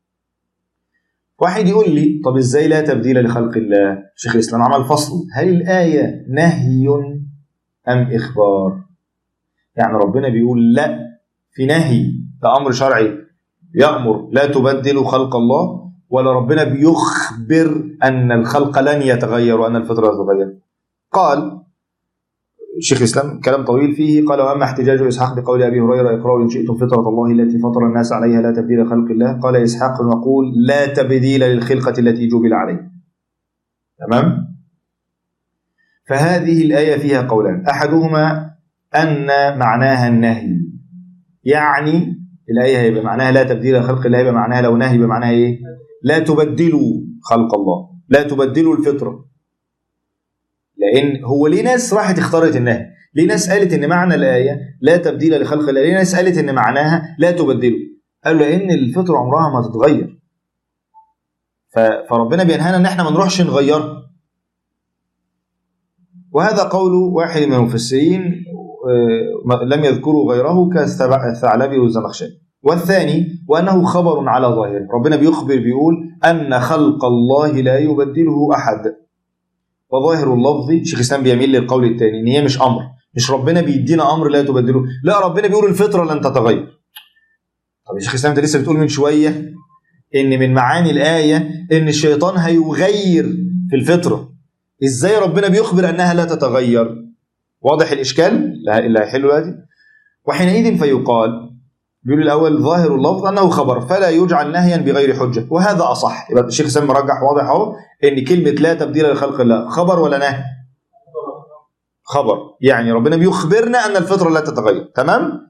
واحد يقول لي طب ازاي لا تبديل لخلق الله شيخ الإسلام عمل فصل هل الآية نهي أم إخبار يعني ربنا بيقول لا في نهي ده أمر شرعي يأمر لا تبدلوا خلق الله ولا ربنا بيخبر أن الخلق لن يتغير وأن الفطرة تتغير قال شيخ الاسلام كلام طويل فيه قال واما احتجاج اسحاق بقول ابي هريره اقرأوا ان شئتم فطره الله التي فطر الناس عليها لا تبديل خلق الله قال اسحاق نقول لا تبديل للخلقه التي جبل عليها تمام فهذه الايه فيها قولان احدهما ان معناها النهي يعني الايه هيبقى معناها لا تبديل خلق الله يبقى معناها لو نهي يبقى معناها ايه لا تبدلوا خلق الله لا تبدلوا الفطره لان هو ليه ناس راحت اختارت النهي ليه ناس قالت ان معنى الايه لا تبديل لخلق الله ليه ناس قالت ان معناها لا تبدله قالوا لان الفطره عمرها ما تتغير فربنا بينهانا ان احنا ما نروحش نغيرها وهذا قول واحد من المفسرين لم يذكروا غيره كالثعلبي والزمخشري والثاني وانه خبر على ظاهره ربنا بيخبر بيقول ان خلق الله لا يبدله احد وظاهر اللفظ شيخ الاسلام بيميل للقول الثاني ان هي مش امر مش ربنا بيدينا امر لا تبدله لا ربنا بيقول الفطره لن تتغير طب يا شيخ الاسلام انت لسه بتقول من شويه ان من معاني الايه ان الشيطان هيغير في الفطره ازاي ربنا بيخبر انها لا تتغير واضح الاشكال اللي هيحله دلوقتي وحينئذ فيقال بيقول الاول ظاهر اللفظ انه خبر فلا يجعل نهيا بغير حجه وهذا اصح يبقى الشيخ سامي مرجح واضح اهو ان كلمه لا تبديل لخلق الله خبر ولا نهي خبر يعني ربنا بيخبرنا ان الفطره لا تتغير تمام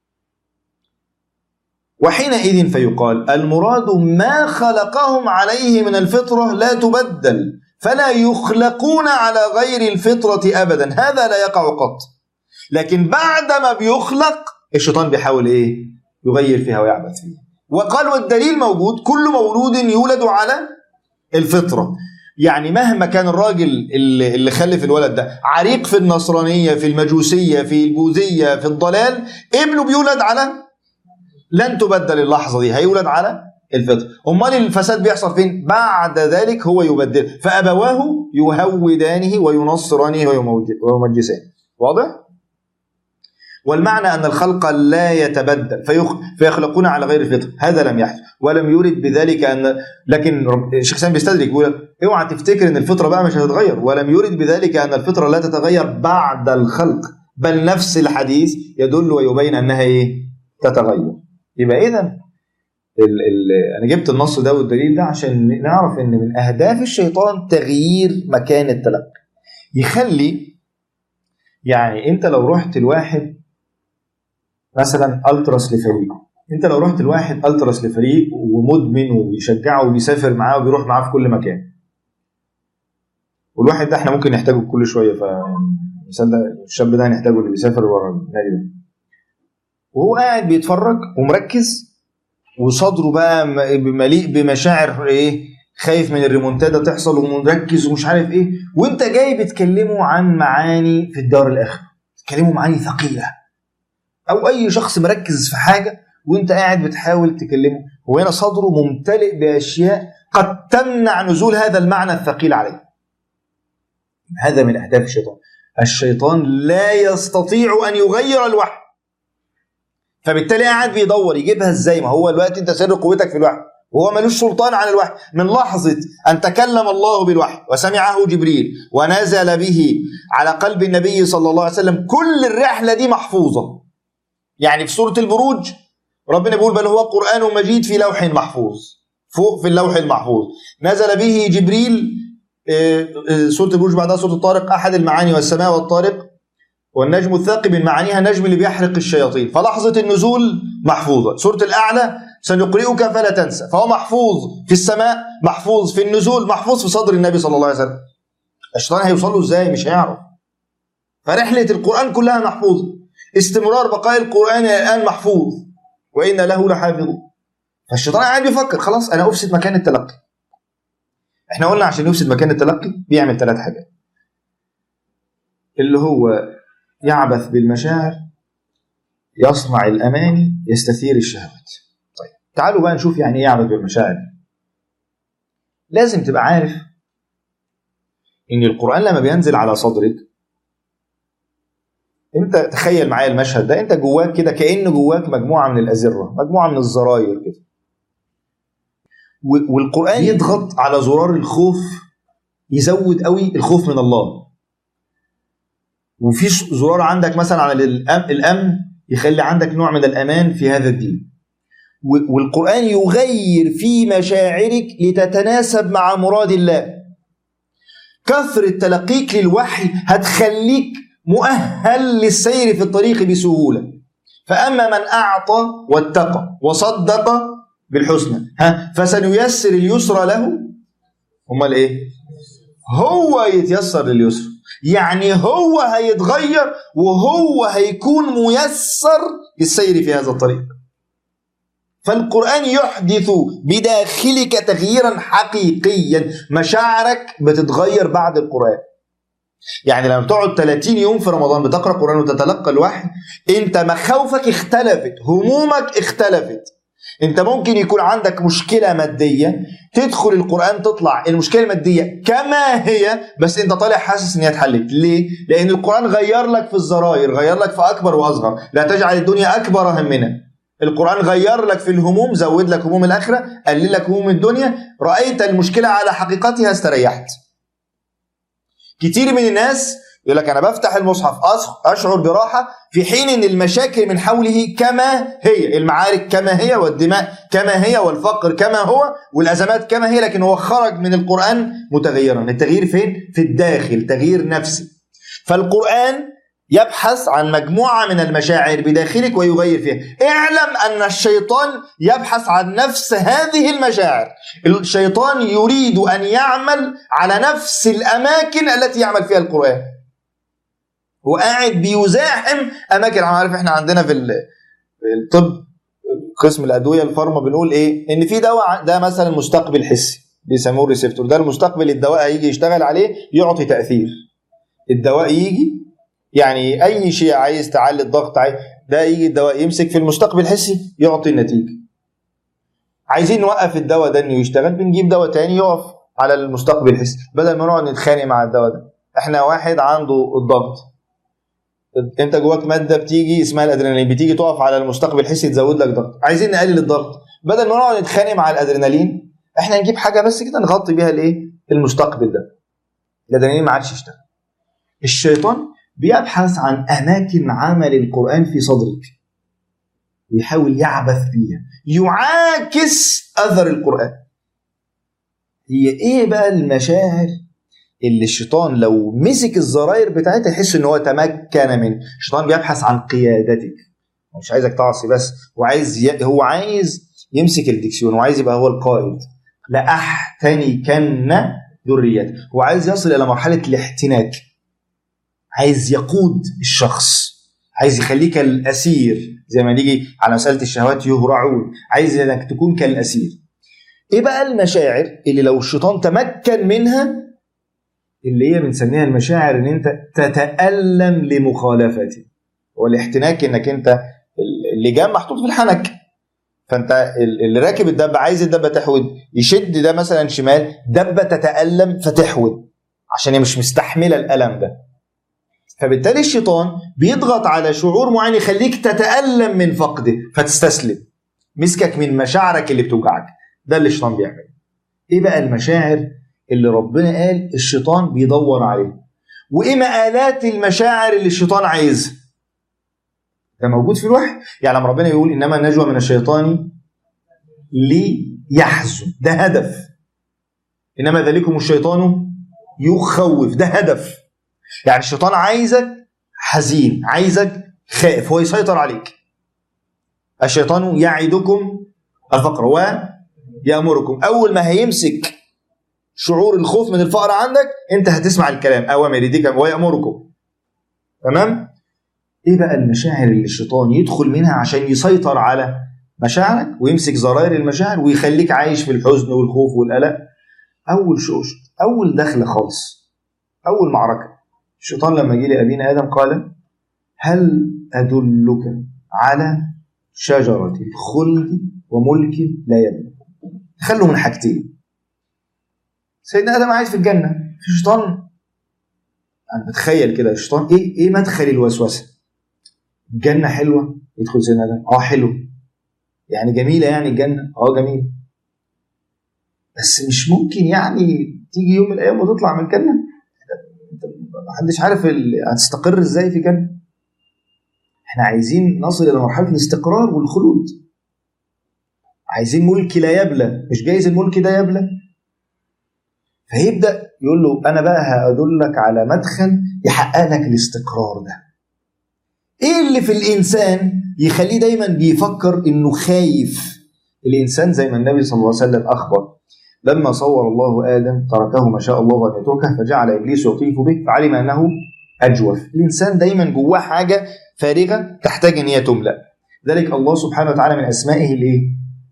وحينئذ فيقال المراد ما خلقهم عليه من الفطره لا تبدل فلا يخلقون على غير الفطره ابدا هذا لا يقع قط لكن بعدما بيخلق الشيطان بيحاول ايه يغير فيها ويعبث فيها وقال والدليل موجود كل مولود يولد على الفطرة يعني مهما كان الراجل اللي, اللي خلف الولد ده عريق في النصرانية في المجوسية في البوذية في الضلال ابنه بيولد على لن تبدل اللحظة دي هيولد على الفطر امال الفساد بيحصل فين بعد ذلك هو يبدل فابواه يهودانه وينصرانه ويمجسانه واضح والمعنى أن الخلق لا يتبدل فيخ... فيخلقون على غير الفطر هذا لم يحدث ولم يرد بذلك أن لكن الشيخ سامي بيستدرك بيقول اوعى تفتكر ان الفطره بقى مش هتتغير ولم يرد بذلك ان الفطره لا تتغير بعد الخلق بل نفس الحديث يدل ويبين انها ايه تتغير يبقى اذا ال ال انا جبت النص ده والدليل ده عشان نعرف ان من اهداف الشيطان تغيير مكان التلقي يخلي يعني انت لو رحت لواحد مثلا التراس لفريق انت لو رحت لواحد التراس لفريق ومدمن وبيشجعه وبيسافر معاه وبيروح معاه في كل مكان والواحد ده احنا ممكن نحتاجه كل شويه ف المثال ده الشاب ده هنحتاجه اللي بيسافر ورا النادي ده وهو قاعد بيتفرج ومركز وصدره بقى م- مليء بمشاعر ايه خايف من الريمونتادا تحصل ومركز ومش عارف ايه وانت جاي بتكلمه عن معاني في الدار الاخره تكلمه معاني ثقيله او اي شخص مركز في حاجه وانت قاعد بتحاول تكلمه هو هنا صدره ممتلئ باشياء قد تمنع نزول هذا المعنى الثقيل عليه هذا من اهداف الشيطان الشيطان لا يستطيع ان يغير الوحي فبالتالي قاعد بيدور يجيبها ازاي ما هو الوقت انت سر قوتك في الوحي وهو ملوش سلطان عن الوحي من لحظة أن تكلم الله بالوحي وسمعه جبريل ونزل به على قلب النبي صلى الله عليه وسلم كل الرحلة دي محفوظة يعني في سورة البروج ربنا بيقول بل هو قرآن مجيد في لوح محفوظ فوق في اللوح المحفوظ نزل به جبريل آه، آه، سورة البروج بعدها سورة الطارق أحد المعاني والسماء والطارق والنجم الثاقب من معانيها النجم اللي بيحرق الشياطين فلحظة النزول محفوظة سورة الأعلى سنقرئك فلا تنسى فهو محفوظ في السماء محفوظ في النزول محفوظ في صدر النبي صلى الله عليه وسلم الشيطان هيوصل له ازاي مش هيعرف فرحلة القرآن كلها محفوظة استمرار بقاء القرآن إلى الآن محفوظ وإن له لحافظون فالشيطان قاعد بيفكر خلاص أنا أفسد مكان التلقي احنا قلنا عشان يفسد مكان التلقي بيعمل ثلاث حاجات اللي هو يعبث بالمشاعر يصنع الاماني يستثير الشهوات طيب تعالوا بقى نشوف يعني ايه يعبث بالمشاعر لازم تبقى عارف ان القران لما بينزل على صدرك انت تخيل معايا المشهد ده انت جواك كده كان جواك مجموعه من الازره مجموعه من الزراير كده و- والقران يضغط على زرار الخوف يزود قوي الخوف من الله وفي ش- زرار عندك مثلا على الأم- الامن يخلي عندك نوع من الامان في هذا الدين و- والقران يغير في مشاعرك لتتناسب مع مراد الله كثره تلقيك للوحي هتخليك مؤهل للسير في الطريق بسهوله فاما من اعطى واتقى وصدق بالحسنى ها فسنيسر اليسرى له امال ايه هو يتيسر لليسر يعني هو هيتغير وهو هيكون ميسر للسير في هذا الطريق فالقرآن يحدث بداخلك تغييرا حقيقيا مشاعرك بتتغير بعد القرآن يعني لما تقعد 30 يوم في رمضان بتقرأ قرآن وتتلقى الوحي انت مخاوفك اختلفت همومك اختلفت انت ممكن يكون عندك مشكلة مادية تدخل القرآن تطلع المشكلة المادية كما هي بس انت طالع حاسس ان هي اتحلت ليه؟ لأن القرآن غير لك في الزراير غير لك في أكبر وأصغر لا تجعل الدنيا أكبر همنا القرآن غير لك في الهموم زود لك هموم الآخرة قلل لك هموم الدنيا رأيت المشكلة على حقيقتها استريحت كتير من الناس يقول لك انا بفتح المصحف أص- اشعر براحه في حين ان المشاكل من حوله كما هي المعارك كما هي والدماء كما هي والفقر كما هو والازمات كما هي لكن هو خرج من القران متغيرا التغيير فين في الداخل تغيير نفسي فالقران يبحث عن مجموعه من المشاعر بداخلك ويغير فيها اعلم ان الشيطان يبحث عن نفس هذه المشاعر الشيطان يريد ان يعمل على نفس الاماكن التي يعمل فيها القران هو قاعد بيزاحم اماكن انا عارف احنا عندنا في ال- في الطب قسم الادويه الفارما بنقول ايه ان في دواء ده مثلا مستقبل حسي بيسموه الريسبتور ده المستقبل الدواء هيجي يشتغل عليه يعطي تاثير الدواء يجي يعني اي شيء عايز تعلي الضغط عايز ده يجي الدواء يمسك في المستقبل الحسي يعطي النتيجه عايزين نوقف الدواء ده انه يشتغل بنجيب دواء تاني يقف على المستقبل الحسي بدل ما نقعد نتخانق مع الدواء ده احنا واحد عنده الضغط انت جواك ماده بتيجي اسمها الادرينالين بتيجي تقف على المستقبل الحسي تزود لك ضغط عايزين نقلل الضغط بدل ما نقعد نتخانق مع الادرينالين احنا نجيب حاجه بس كده نغطي بيها الايه المستقبل ده الادرينالين ما عادش يشتغل الشيطان بيبحث عن اماكن عمل القران في صدرك ويحاول يعبث بيها يعاكس اثر القران هي ايه بقى المشاعر اللي الشيطان لو مسك الزراير بتاعتها يحس ان هو تمكن من الشيطان بيبحث عن قيادتك هو مش عايزك تعصي بس وعايز ي... هو عايز يمسك الدكسيون وعايز يبقى هو القائد لأحتنكن ذريته هو عايز يصل الى مرحله الاحتناك عايز يقود الشخص عايز يخليك الاسير زي ما نيجي على مساله الشهوات يهرعون عايز انك تكون كالاسير ايه بقى المشاعر اللي لو الشيطان تمكن منها اللي هي بنسميها المشاعر ان انت تتالم لمخالفته والاحتناك انك انت اللجام محطوط في الحنك فانت اللي راكب الدبه عايز الدبه تحود يشد ده مثلا شمال دبه تتالم فتحود عشان هي مش مستحمله الالم ده فبالتالي الشيطان بيضغط على شعور معين يخليك تتالم من فقده فتستسلم مسكك من مشاعرك اللي بتوجعك ده اللي الشيطان بيعمله ايه بقى المشاعر اللي ربنا قال الشيطان بيدور عليه وايه مآلات المشاعر اللي الشيطان عايزها ده موجود في الوحي يعني لما ربنا يقول انما النجوى من الشيطان ليحزن ده هدف انما ذلكم الشيطان يخوف ده هدف يعني الشيطان عايزك حزين عايزك خائف هو يسيطر عليك الشيطان يعدكم الفقر ويأمركم أول ما هيمسك شعور الخوف من الفقر عندك أنت هتسمع الكلام أوامر يديك ويأمركم تمام إيه بقى المشاعر اللي الشيطان يدخل منها عشان يسيطر على مشاعرك ويمسك زراير المشاعر ويخليك عايش في الحزن والخوف والقلق أول شوش أول دخلة خالص أول معركة الشيطان لما جه لأبينا آدم قال هل أدلك على شجرة الخلد وملك لا يبلى خلوا من حاجتين سيدنا آدم عايش في الجنة في شيطان أنا بتخيل كده الشيطان إيه إيه مدخل الوسوسة الجنة حلوة يدخل سيدنا آدم أه حلو يعني جميلة يعني الجنة أه جميلة بس مش ممكن يعني تيجي يوم من الأيام وتطلع من الجنة محدش عارف هتستقر ازاي في جنة احنا عايزين نصل الى مرحله الاستقرار والخلود عايزين ملك لا يبلى مش جايز الملك ده يبلى فيبدا يقول له انا بقى هادلك على مدخل يحقق لك الاستقرار ده ايه اللي في الانسان يخليه دايما بيفكر انه خايف الانسان زي ما النبي صلى الله عليه وسلم اخبر لما صور الله ادم تركه ما شاء الله ان يتركه فجعل ابليس يطيف به فعلم انه اجوف الانسان دايما جواه حاجه فارغه تحتاج ان هي تملا ذلك الله سبحانه وتعالى من اسمائه الايه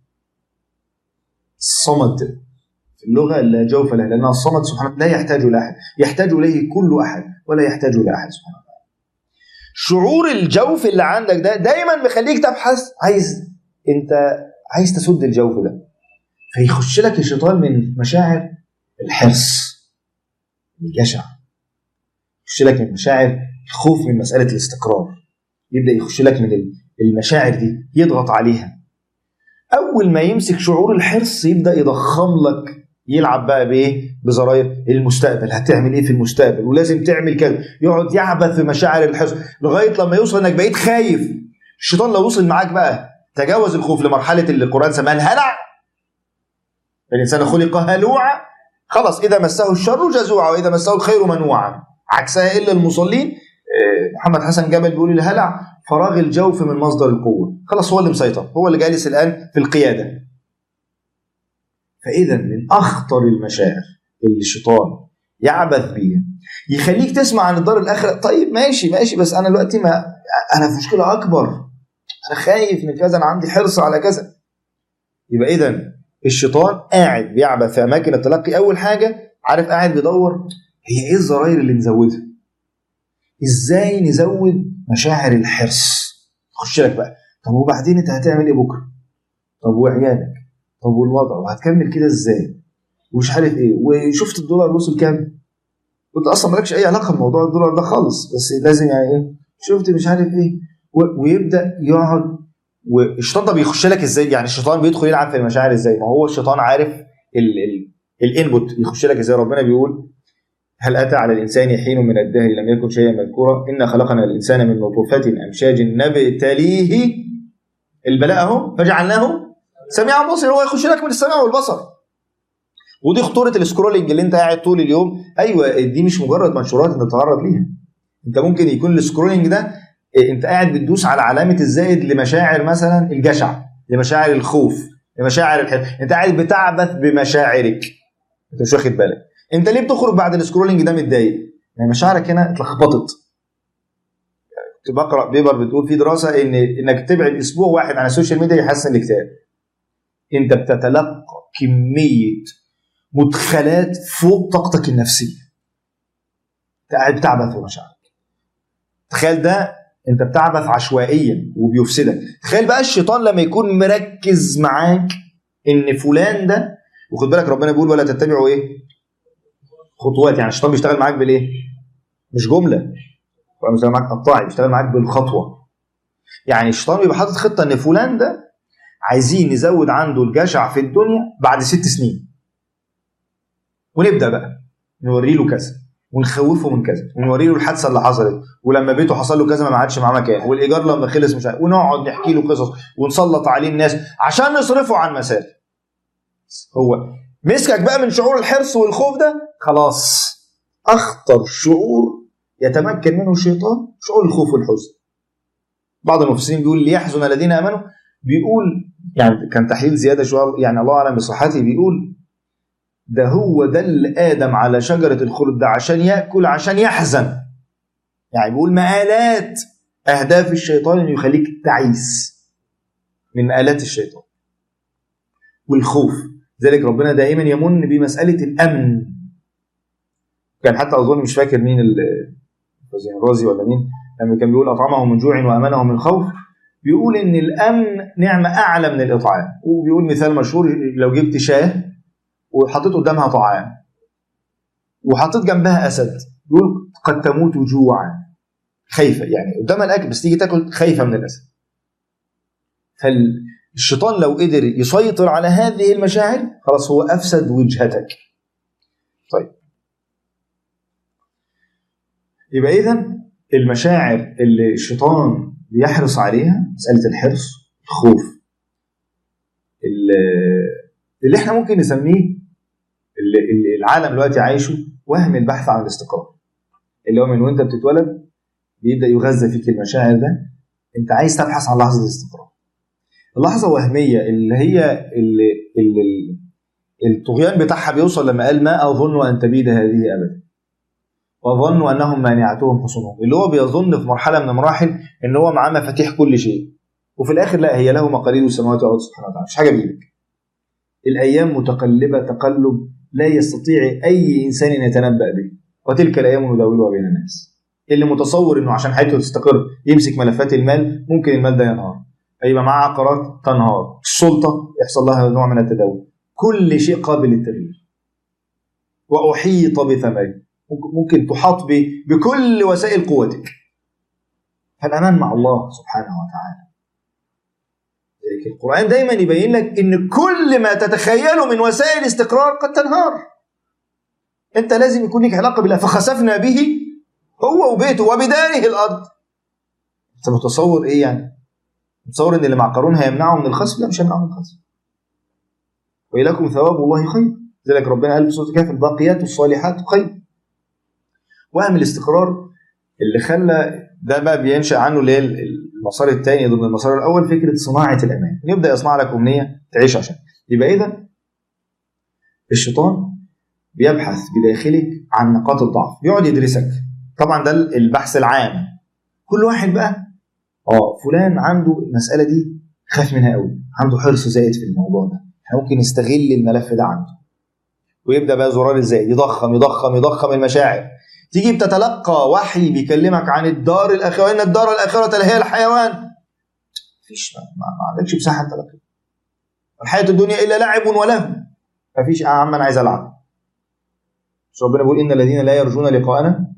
الصمد في اللغه لا جوف له لان الصمد سبحانه لا يحتاج لاحد يحتاج اليه كل احد ولا يحتاج لاحد سبحانه وتعالى شعور الجوف اللي عندك ده دايما مخليك تبحث عايز انت عايز تسد الجوف ده فيخش لك الشيطان من مشاعر الحرص الجشع يخش لك من مشاعر الخوف من مسألة الاستقرار يبدأ يخش لك من المشاعر دي يضغط عليها أول ما يمسك شعور الحرص يبدأ يضخم لك يلعب بقى بايه بزراير المستقبل هتعمل ايه في المستقبل ولازم تعمل كذا يقعد يعبث في مشاعر الحزن لغايه لما يوصل انك بقيت خايف الشيطان لو وصل معاك بقى تجاوز الخوف لمرحله اللي القران سماها الهلع الانسان خلق هلوعا خلاص اذا مسه الشر جزوعا واذا مسه الخير منوعا عكسها الا المصلين محمد حسن جبل بيقول الهلع فراغ الجوف من مصدر القوه خلاص هو اللي مسيطر هو اللي جالس الان في القياده فاذا من اخطر المشاعر اللي الشيطان يعبث بيها يخليك تسمع عن الدار الاخره طيب ماشي ماشي بس انا دلوقتي ما انا في مشكله اكبر انا خايف من كذا انا عندي حرص على كذا يبقى اذا الشيطان قاعد بيعبث في اماكن التلقي اول حاجه عارف قاعد بيدور هي ايه الزراير اللي نزودها ازاي نزود مشاعر الحرص خش لك بقى طب وبعدين انت هتعمل ايه بكره طب وعيالك طب والوضع وهتكمل كده ازاي ومش عارف ايه وشفت الدولار وصل كام كنت اصلا مالكش اي علاقه بموضوع الدولار ده خالص بس لازم يعني ايه شفت مش عارف ايه ويبدا يقعد والشيطان ده بيخش لك ازاي يعني الشيطان بيدخل يلعب في المشاعر ازاي ما هو الشيطان عارف الانبوت يخش لك ازاي ربنا بيقول هل اتى على الانسان حين من الدهر لم يكن شيئا مذكورا انا خلقنا الانسان من نطفه امشاج نبتليه البلاء اهو فجعلناه سميعا بصيرا هو يخش لك من السمع والبصر ودي خطوره السكرولنج اللي انت قاعد طول اليوم ايوه دي مش مجرد منشورات انت بتتعرض ليها انت ممكن يكون السكرولنج ده إيه، انت قاعد بتدوس على علامه الزائد لمشاعر مثلا الجشع لمشاعر الخوف لمشاعر الحب انت قاعد بتعبث بمشاعرك انت مش واخد بالك انت ليه بتخرج بعد السكرولنج ده متضايق يعني مشاعرك هنا اتلخبطت كنت بقرا بيبر بتقول في دراسه ان انك تبعد اسبوع واحد عن السوشيال ميديا يحسن الاكتئاب انت بتتلقى كميه مدخلات فوق طاقتك النفسيه انت قاعد بتعبث بمشاعرك تخيل ده انت بتعبث عشوائيا وبيفسدك تخيل بقى الشيطان لما يكون مركز معاك ان فلان ده وخد بالك ربنا بيقول ولا تتبعوا ايه خطوات يعني الشيطان بيشتغل معاك بالايه مش جمله هو بيشتغل معاك قطاعي بيشتغل معاك بالخطوه يعني الشيطان بيبقى حاطط خطه ان فلان ده عايزين نزود عنده الجشع في الدنيا بعد ست سنين ونبدا بقى نوري له كذا ونخوفه من كذا ونوري له الحادثه اللي حصلت ولما بيته حصل له كذا ما عادش معاه مكان والايجار لما خلص مش عارف ونقعد نحكي له قصص ونسلط عليه الناس عشان نصرفه عن مسار هو مسكك بقى من شعور الحرص والخوف ده خلاص اخطر شعور يتمكن منه الشيطان شعور الخوف والحزن بعض المفسرين بيقول ليحزن الذين امنوا بيقول يعني كان تحليل زياده شويه يعني الله اعلم بصحته بيقول ده هو دل ادم على شجره الخلد ده عشان ياكل عشان يحزن يعني بيقول مآلات اهداف الشيطان انه يخليك تعيس من مآلات الشيطان والخوف ذلك ربنا دائما يمن بمساله الامن كان حتى اظن مش فاكر مين الرازي ولا مين لما كان بيقول اطعمهم من جوع وامنهم من خوف بيقول ان الامن نعمه اعلى من الاطعام وبيقول مثال مشهور لو جبت شاه وحطيت قدامها طعام وحطيت جنبها اسد يقول قد تموت جوعا خايفه يعني قدامها الاكل بس تيجي تاكل خايفه من الاسد فالشيطان لو قدر يسيطر على هذه المشاعر خلاص هو افسد وجهتك طيب يبقى اذا المشاعر اللي الشيطان بيحرص عليها مساله الحرص الخوف اللي احنا ممكن نسميه اللي العالم دلوقتي عايشه وهم البحث عن الاستقرار اللي هو من وانت بتتولد بيبدا يغذى فيك المشاعر ده انت عايز تبحث عن لحظه الاستقرار اللحظه وهميه اللي هي اللي, اللي الطغيان بتاعها بيوصل لما قال ما اظن ان تبيد هذه ابدا وظنوا انهم مانعتهم حصونهم اللي هو بيظن في مرحله من المراحل ان هو معاه مفاتيح كل شيء وفي الاخر لا هي له مقاليد السماوات والارض سبحانه وتعالى مش حاجه بايدك الايام متقلبه تقلب لا يستطيع اي انسان ان يتنبا به وتلك الايام نداولها بين الناس اللي متصور انه عشان حياته تستقر يمسك ملفات المال ممكن المال ده ينهار هيبقى معاه عقارات تنهار السلطه يحصل لها نوع من التداول كل شيء قابل للتغيير واحيط بثمره ممكن تحاط بكل وسائل قوتك فالامان مع الله سبحانه وتعالى القرآن دايما يبين لك إن كل ما تتخيله من وسائل استقرار قد تنهار أنت لازم يكون لك علاقة بالله فخسفنا به هو وبيته وبداره الأرض أنت متصور إيه يعني؟ متصور إن اللي مع قارون هيمنعه من الخسف؟ لا مش هيمنعه من الخسف وإليكم ثواب الله خير لذلك ربنا قال في سورة الكهف الباقيات الصالحات خير وهم الاستقرار اللي خلى ده بقى بينشأ عنه اللي هي المسار الثاني ضمن المسار الاول فكره صناعه الامان يبدا يصنع لك امنيه تعيش عشان يبقى اذا الشيطان بيبحث بداخلك عن نقاط الضعف بيقعد يدرسك طبعا ده البحث العام كل واحد بقى اه فلان عنده المساله دي خاف منها قوي عنده حرص زائد في الموضوع ده احنا ممكن نستغل الملف ده عنده ويبدا بقى زرار الزائد يضخم يضخم يضخم المشاعر تيجي بتتلقى وحي بيكلمك عن الدار الاخره وان الدار الاخره هي الحيوان مفيش ما, ما عندكش مساحه تلقي الحياه الدنيا الا لعب ولهو مفيش يا عم انا عايز العب مش ربنا بيقول ان الذين لا يرجون لقاءنا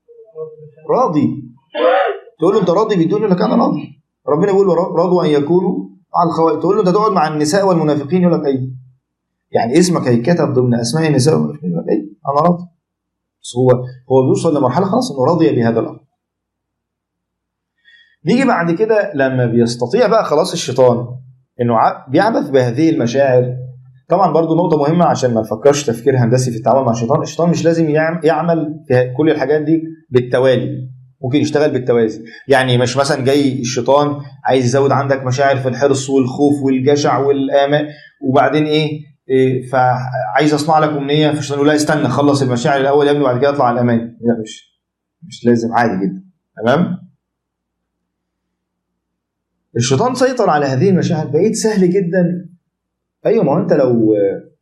راضي تقول له انت راضي بالدنيا لك انا راضي ربنا بيقول رضوا ان يكونوا مع الخوائف تقول له انت تقعد مع النساء والمنافقين يقول لك ايوه يعني اسمك هيتكتب ضمن اسماء النساء والمنافقين يقول لك ايوه انا راضي بس هو هو بيوصل لمرحله خلاص انه راضي بهذا الامر نيجي بعد كده لما بيستطيع بقى خلاص الشيطان انه ع- بيعبث بهذه المشاعر طبعا برضو نقطة مهمة عشان ما نفكرش تفكير هندسي في التعامل مع الشيطان، الشيطان مش لازم يعم- يعمل في كل الحاجات دي بالتوالي، ممكن يشتغل بالتوازي، يعني مش مثلا جاي الشيطان عايز يزود عندك مشاعر في الحرص والخوف والجشع والآمال وبعدين ايه؟ إيه فعايز اصنع لك امنيه فالشيطان يقول لا استنى خلص المشاعر الاول يا ابني وبعد كده اطلع على الامان، لا مش مش لازم عادي جدا، تمام؟ الشيطان سيطر على هذه المشاعر بقيت سهل جدا ايوه ما هو انت لو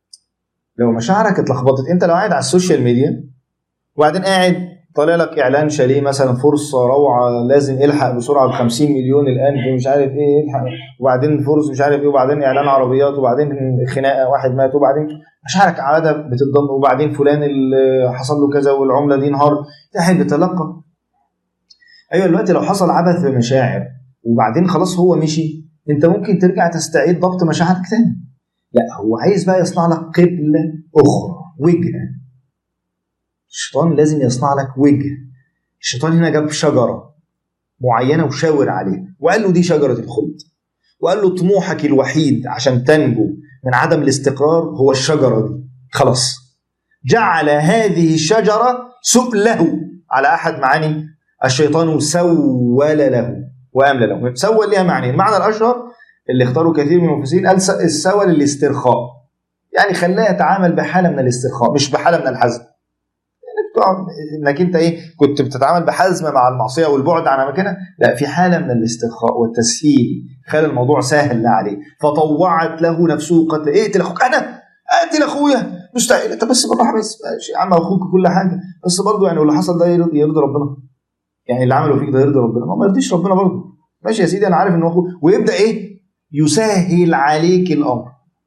لو مشاعرك اتلخبطت انت لو قاعد على السوشيال ميديا وبعدين قاعد طالع لك اعلان شاليه مثلا فرصه روعه لازم الحق بسرعه ب 50 مليون الان في مش عارف ايه الحق وبعدين فرص مش عارف ايه وبعدين اعلان عربيات وبعدين خناقه واحد مات وبعدين مشاعرك عاده بتتضم وبعدين فلان اللي حصل له كذا والعمله دي انهار قاعد بتلقى ايوه دلوقتي لو حصل عبث بمشاعر وبعدين خلاص هو مشي انت ممكن ترجع تستعيد ضبط مشاعرك تاني لا هو عايز بقى يصنع لك قبله اخرى وجهه الشيطان لازم يصنع لك وجه الشيطان هنا جاب شجره معينه وشاور عليها وقال له دي شجره الخلد وقال له طموحك الوحيد عشان تنجو من عدم الاستقرار هو الشجره دي خلاص جعل هذه الشجره سؤله على احد معاني الشيطان سول له واملى له سول لها معنى المعنى الاشهر اللي اختاروا كثير من المفسرين قال السول الاسترخاء يعني خلاه يتعامل بحاله من الاسترخاء مش بحاله من الحزم انك تقعد انك انت ايه كنت بتتعامل بحزم مع المعصيه والبعد عن اماكنها لا في حاله من الاسترخاء والتسهيل خلى الموضوع سهل عليه فطوعت له نفسه قتل اقتل اخوك انا اقتل اخويا مستحيل انت بس بالراحه بس ماشي يا عم اخوك كل حاجه بس برضه يعني واللي حصل ده يرضي يرضي ربنا يعني اللي عمله فيك ده يرضي ربنا ما ما يرضيش ربنا برضه ماشي يا سيدي انا عارف ان اخوك ويبدا ايه يسهل عليك الامر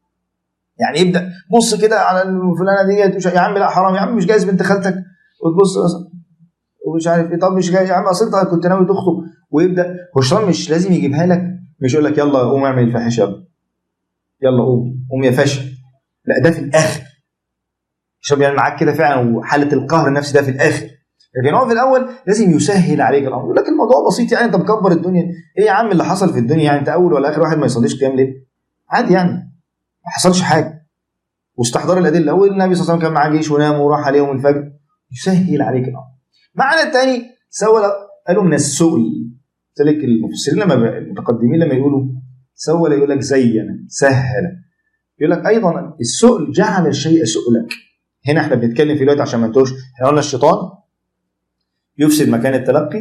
يعني يبدا بص كده على الفلانه ديت يا عم لا حرام يا عم مش جايز بنت خالتك وتبص مثلا ومش عارف ايه طب مش جاي يا عم اصل انت كنت ناوي تخطب ويبدا هو الشيطان مش لازم يجيبها لك مش يقول لك يلا قوم اعمل الفاحشه يلا يلا قوم قوم يا فاشل لا ده في الاخر الشيطان بيعمل معاك كده فعلا وحاله القهر النفسي ده في الاخر لكن هو في الاول لازم يسهل عليك الامر يقول لك الموضوع بسيط يعني انت مكبر الدنيا ايه يا عم اللي حصل في الدنيا يعني انت اول ولا اخر واحد ما يصليش قيام ليل عادي يعني ما حصلش حاجه واستحضار الادله والنبي صلى الله عليه وسلم كان معاه جيش ونام وراح عليهم الفجر يسهل عليك الامر معنى الثاني سول قالوا من السؤل قلت لك المفسرين لما ب- المتقدمين لما يقولوا سول يقول لك زين سهل يقول لك ايضا السؤل جعل الشيء سؤلك هنا احنا بنتكلم في دلوقتي عشان ما نتوهش احنا قلنا الشيطان يفسد مكان التلقي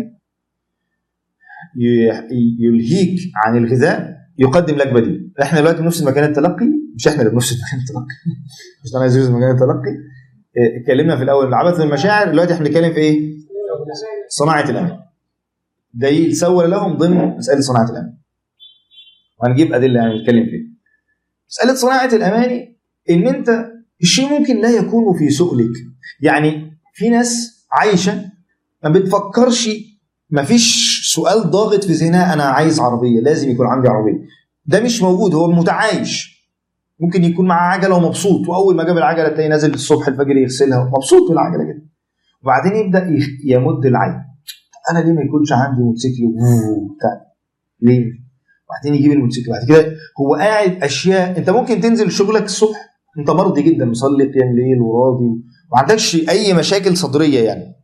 ي- يلهيك عن الغذاء يقدم لك بديل احنا دلوقتي بنفسد مكان التلقي مش احنا اللي بنفسد مكان التلقي مش انا عايز يفسد مكان التلقي اه، اتكلمنا في الاول عبث المشاعر دلوقتي احنا بنتكلم في ايه؟ صناعه الامن دليل سول لهم ضمن مساله صناعه الامن وهنجيب ادله يعني نتكلم فيها مساله صناعه الاماني ان انت الشيء ممكن لا يكون في سؤلك يعني في ناس عايشه ما بتفكرش ما فيش سؤال ضاغط في ذهنها انا عايز عربيه لازم يكون عندي عربيه ده مش موجود هو متعايش ممكن يكون معاه عجله ومبسوط واول ما جاب العجله تلاقيه نازل الصبح الفجر يغسلها مبسوط بالعجله كده وبعدين يبدا يخ- يمد العين انا ليه ما يكونش عندي موتوسيكل ووو بتاع ليه وبعدين يجيب الموتوسيكل بعد كده هو قاعد اشياء انت ممكن تنزل شغلك الصبح انت مرضي جدا مصلي قيام ليل وراضي ما عندكش اي مشاكل صدريه يعني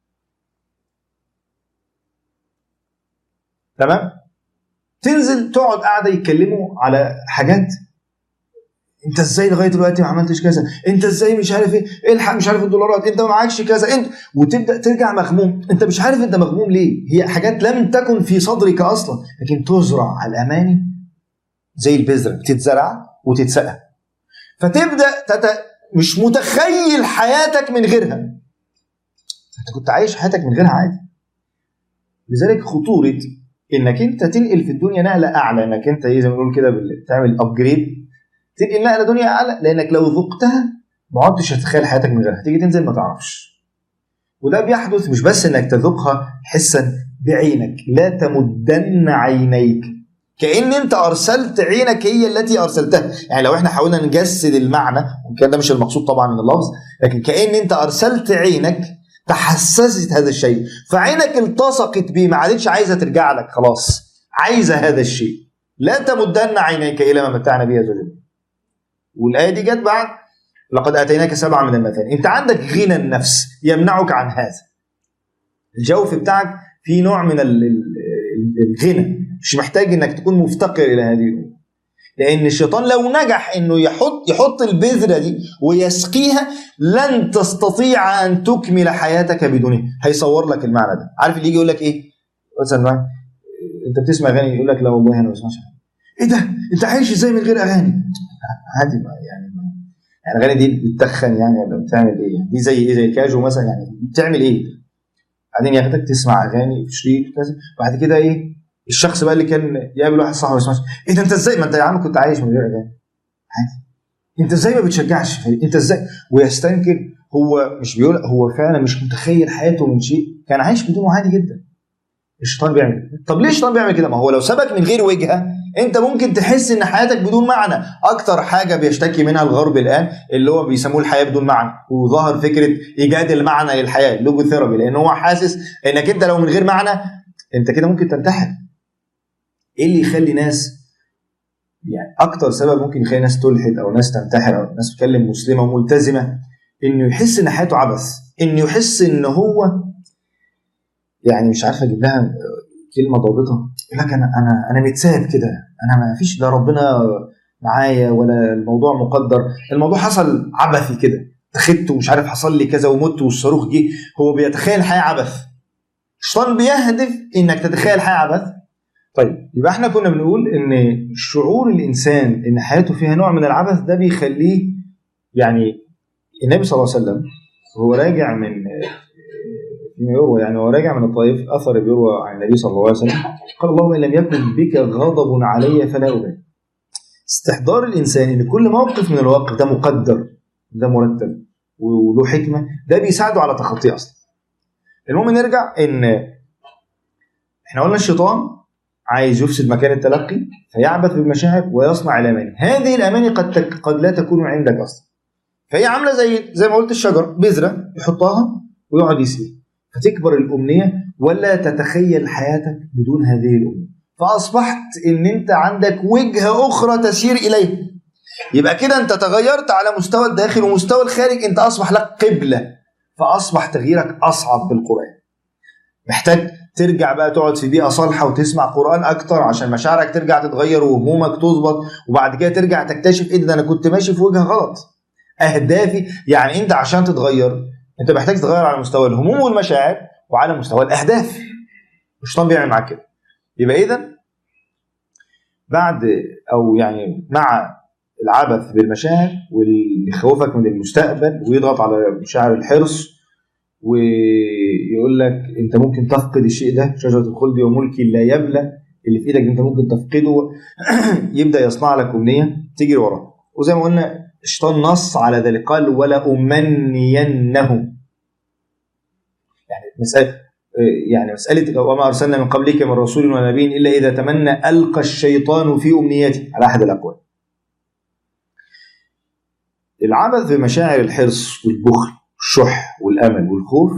تمام تنزل تقعد قاعده يتكلموا على حاجات انت ازاي لغايه دلوقتي ما عملتش كذا انت ازاي مش عارف ايه الحق مش عارف الدولارات انت ما معكش كذا انت وتبدا ترجع مغموم انت مش عارف انت مغموم ليه هي حاجات لم تكن في صدرك اصلا لكن تزرع على الاماني زي البذره بتتزرع وتتسقى فتبدا تت... مش متخيل حياتك من غيرها انت كنت عايش حياتك من غيرها عادي لذلك خطوره انك انت تنقل في الدنيا نقله اعلى انك انت ايه زي ما بنقول كده بال- تعمل ابجريد تنقل نقله دنيا اعلى لانك لو ذقتها ما عدتش هتتخيل حياتك من غيرها تيجي تنزل ما تعرفش وده بيحدث مش بس انك تذوقها حسا بعينك لا تمدن عينيك كأن انت ارسلت عينك هي التي ارسلتها يعني لو احنا حاولنا نجسد المعنى وكان ده مش المقصود طبعا من اللفظ لكن كأن انت ارسلت عينك تحسست هذا الشيء فعينك التصقت به ما عادتش عايزه ترجع لك خلاص عايزه هذا الشيء لا تمدن عينيك الى ما متعنا به زوجك والايه دي جت بعد لقد اتيناك سبعه من المثاني انت عندك غنى النفس يمنعك عن هذا الجوف بتاعك فيه نوع من ال- ال- ال- الغنى مش محتاج انك تكون مفتقر الى هذه الامور لان الشيطان لو نجح انه يحط يحط البذره دي ويسقيها لن تستطيع ان تكمل حياتك بدونه هيصور لك المعنى ده عارف اللي يجي يقول لك ايه مثلا واحد، انت بتسمع اغاني يقول لك لا والله انا ما بسمعش أغاني. ايه ده انت عايش ازاي من غير اغاني عادي ما يعني ما يعني الاغاني دي بتتخن يعني ولا بتعمل ايه يعني دي زي ايه زي كاجو مثلا يعني بتعمل ايه بعدين ياخدك تسمع اغاني في شريط وكذا بعد كده ايه الشخص بقى اللي كان يقابل واحد صاحبه ما يسمعش ايه ده انت ازاي ما انت يا عم كنت عايش من غير اغاني عادي انت ازاي ما بتشجعش انت ازاي ويستنكر هو مش بيقول هو فعلا مش متخيل حياته من شيء كان عايش بدونه عادي جدا الشيطان بيعمل كده. طب ليه الشيطان بيعمل كده ما هو لو سابك من غير وجهه انت ممكن تحس ان حياتك بدون معنى اكتر حاجه بيشتكي منها الغرب الان اللي هو بيسموه الحياه بدون معنى وظهر فكره ايجاد المعنى للحياه اللوجو ثيرابي لان هو حاسس انك انت لو من غير معنى انت كده ممكن تنتحر ايه اللي يخلي ناس يعني اكتر سبب ممكن يخلي ناس تلحد او ناس تنتحر او ناس تتكلم مسلمه وملتزمه انه يحس ان حياته عبث انه يحس ان هو يعني مش عارف اجيب لها كلمه ضابطه يقول لك انا انا انا متساب كده انا ما فيش لا ربنا معايا ولا الموضوع مقدر الموضوع حصل عبثي كده اتخذت ومش عارف حصل لي كذا ومت والصاروخ جه هو بيتخيل الحياه عبث الشيطان بيهدف انك تتخيل الحياه عبث طيب يبقى احنا كنا بنقول ان شعور الانسان ان حياته فيها نوع من العبث ده بيخليه يعني النبي صلى الله عليه وسلم هو راجع من فيما يروى يعني هو راجع من الطائف اثر بيروى عن النبي صلى الله عليه وسلم قال اللهم ان لم يكن بك غضب علي فلا ابالي استحضار الانسان ان كل موقف من المواقف ده مقدر ده مرتب وله حكمه ده بيساعده على تخطيه اصلا المهم نرجع ان احنا قلنا الشيطان عايز يفسد مكان التلقي فيعبث بالمشاعر ويصنع الاماني هذه الاماني قد تك... قد لا تكون عندك اصلا فهي عامله زي زي ما قلت الشجر بذره يحطها ويقعد يسقي فتكبر الامنيه ولا تتخيل حياتك بدون هذه الامنيه فاصبحت ان انت عندك وجهه اخرى تسير اليها يبقى كده انت تغيرت على مستوى الداخل ومستوى الخارج انت اصبح لك قبله فاصبح تغييرك اصعب بالقران محتاج ترجع بقى تقعد في بيئه صالحه وتسمع قران اكتر عشان مشاعرك ترجع تتغير وهمومك تظبط وبعد كده ترجع تكتشف ايه ده انا كنت ماشي في وجهه غلط اهدافي يعني انت عشان تتغير انت محتاج تتغير على مستوى الهموم والمشاعر وعلى مستوى الاهداف الشيطان بيعمل معاك كده يبقى اذا بعد او يعني مع العبث بالمشاعر واللي يخوفك من المستقبل ويضغط على مشاعر الحرص ويقول لك انت ممكن تفقد الشيء ده شجره الخلد وملك لا يبلى اللي في ايدك انت ممكن تفقده يبدا يصنع لك امنيه تجري وراه وزي ما قلنا الشيطان نص على ذلك قال ولا امنينهم يعني مساله يعني مساله وما ارسلنا من قبلك من رسول ولا نبي الا اذا تمنى القى الشيطان في امنيته على احد الاقوال العبث بمشاعر الحرص والبخل والشح والامل والخوف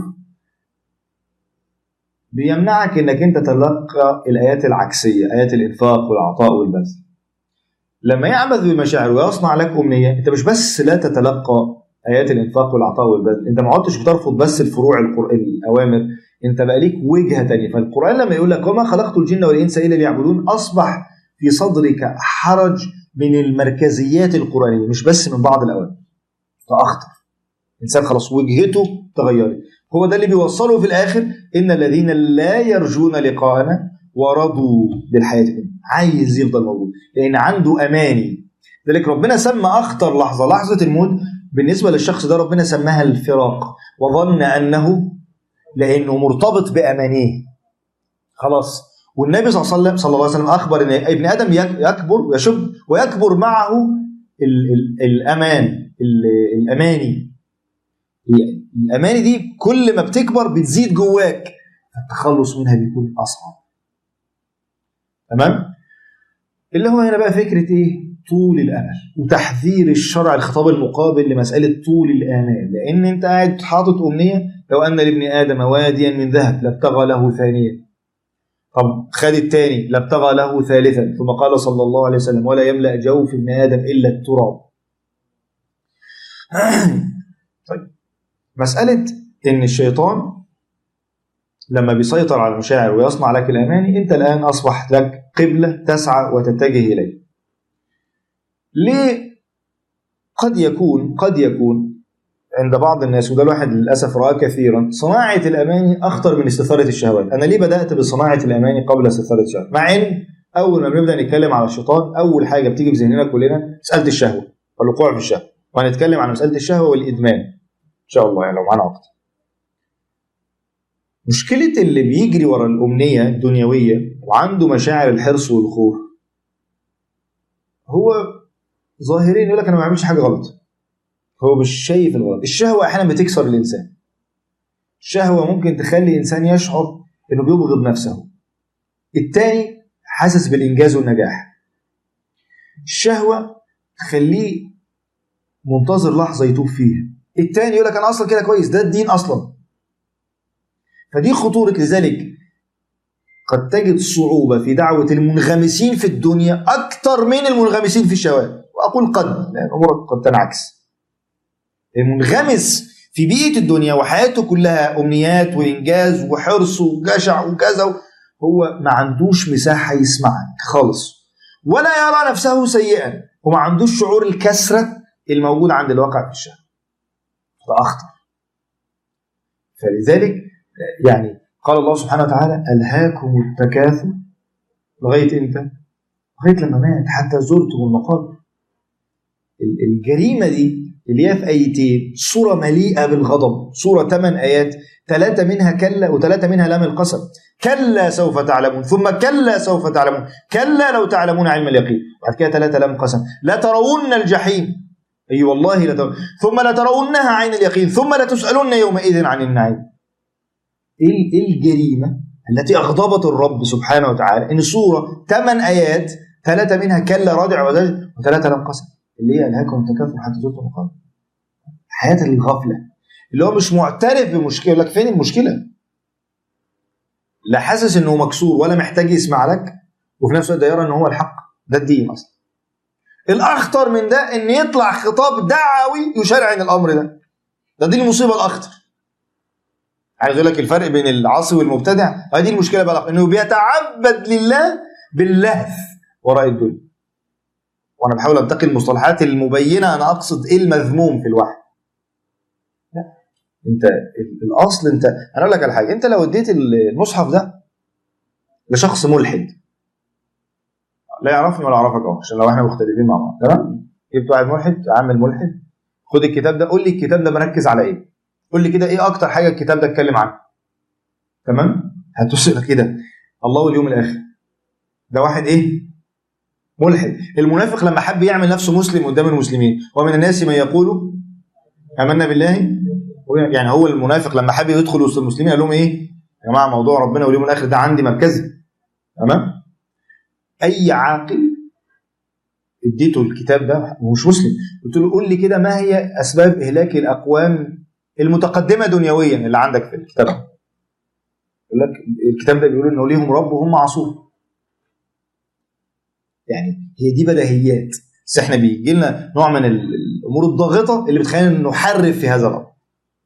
بيمنعك انك انت تتلقى الايات العكسيه ايات الانفاق والعطاء والبذل لما يعبث بمشاعر ويصنع لك امنيه انت مش بس لا تتلقى ايات الانفاق والعطاء والبذل انت ما عدتش بترفض بس الفروع القرآن الاوامر انت بقى ليك وجهه تانية فالقران لما يقول لك وما خلقت الجن والانس الا ليعبدون اصبح في صدرك حرج من المركزيات القرانيه مش بس من بعض الاوامر ده اخطر انسان خلاص وجهته تغيرت هو ده اللي بيوصله في الاخر ان الذين لا يرجون لقاءنا ورضوا بالحياه الدنيا عايز يفضل موجود لان عنده اماني ذلك ربنا سمى اخطر لحظه لحظه الموت بالنسبه للشخص ده ربنا سماها الفراق وظن انه لانه مرتبط بامانيه خلاص والنبي صلى الله عليه وسلم صلى الله عليه وسلم اخبر ان ابن ادم يكبر ويشب ويكبر معه ال ال الامان ال الاماني الاماني دي كل ما بتكبر بتزيد جواك التخلص منها بيكون اصعب تمام اللي هو هنا بقى فكره ايه طول الامل وتحذير الشرع الخطاب المقابل لمساله طول الامال لان انت قاعد حاطط امنيه لو ان لابن ادم واديا من ذهب لابتغى له ثانيا طب خد الثاني لابتغى له ثالثا ثم قال صلى الله عليه وسلم ولا يملا جوف ابن ادم الا التراب طيب مساله ان الشيطان لما بيسيطر على المشاعر ويصنع لك الاماني انت الان اصبحت لك قبله تسعى وتتجه اليه ليه قد يكون قد يكون عند بعض الناس وده الواحد للاسف راه كثيرا صناعه الاماني اخطر من استثاره الشهوات انا ليه بدات بصناعه الاماني قبل استثاره الشهوات مع ان اول ما بنبدا نتكلم على الشيطان اول حاجه بتيجي في ذهننا كلنا مساله الشهوه والوقوع في الشهوه وهنتكلم عن مساله الشهوه والادمان ان شاء الله يعني لو معانا وقت مشكله اللي بيجري ورا الامنيه الدنيويه وعنده مشاعر الحرص والخوف هو ظاهريا يقول لك انا ما بعملش حاجه غلط هو مش شايف الغلط الشهوه احيانا بتكسر الانسان الشهوه ممكن تخلي انسان يشعر انه بيبغض نفسه التاني حاسس بالانجاز والنجاح الشهوه تخليه منتظر لحظه يتوب فيها التاني يقول لك انا اصلا كده كويس ده الدين اصلا فدي خطوره لذلك قد تجد صعوبة في دعوة المنغمسين في الدنيا أكثر من المنغمسين في الشهوات وأقول قد لأن الأمور قد تنعكس المنغمس في بيئة الدنيا وحياته كلها أمنيات وإنجاز وحرص وجشع وكذا هو ما عندوش مساحة يسمعك خالص ولا يرى نفسه سيئا وما عندوش شعور الكسرة الموجود عند الواقع في الشهوة ده أخطر فلذلك يعني قال الله سبحانه وتعالى ألهاكم التكاثر لغاية إمتى؟ لغاية لما مات حتى زرتم المقابر الجريمة دي اللي هي في آيتين صورة مليئة بالغضب صورة ثمان آيات ثلاثة منها كلا وثلاثة منها لام القسم كلا سوف تعلمون ثم كلا سوف تعلمون كلا لو تعلمون علم اليقين بعد كده ثلاثة لام قسم لا ترون الجحيم أي أيوة والله لترون ثم لترونها عين اليقين ثم لتسألن يومئذ عن النعيم ايه الجريمه التي اغضبت الرب سبحانه وتعالى ان سوره ثمان ايات ثلاثه منها كلا رادع ودج وثلاثه لم قسم اللي هي الهاكم التكاثر حتى زرتم المقابر حياه الغفله اللي هو مش معترف بمشكله لك فين المشكله لا حاسس انه مكسور ولا محتاج يسمع لك وفي نفس الوقت يرى ان هو الحق ده الدين اصلا الاخطر من ده ان يطلع خطاب دعوي يشرعن الامر ده ده دي المصيبه الاخطر عايز اقول لك الفرق بين العاصي والمبتدع هذه المشكله بقى انه بيتعبد لله باللهث وراء الدنيا وانا بحاول انتقي المصطلحات المبينه انا اقصد ايه المذموم في الوحي لا انت الاصل انت انا اقول لك على حاجه انت لو اديت المصحف ده لشخص ملحد لا يعرفني ولا اعرفك اهو عشان لو احنا مختلفين مع بعض تمام جبت واحد ملحد عامل ملحد خد الكتاب ده قول لي الكتاب ده مركز على ايه قول لي كده ايه اكتر حاجه الكتاب ده اتكلم عنها تمام هتوصل كده الله واليوم الاخر ده واحد ايه ملحد المنافق لما حب يعمل نفسه مسلم قدام المسلمين ومن الناس من يقول امنا بالله يعني هو المنافق لما حب يدخل وسط المسلمين قال لهم ايه يا جماعه موضوع ربنا واليوم الاخر ده عندي مركزي تمام اي عاقل اديته الكتاب ده مش مسلم قلت له قول لي كده ما هي اسباب اهلاك الاقوام المتقدمه دنيويا اللي عندك في الكتاب يقول لك الكتاب ده بيقول انه ليهم رب وهم عصوه يعني هي دي بديهيات بس احنا بيجي لنا نوع من الامور الضاغطه اللي بتخلينا نحرف في هذا الامر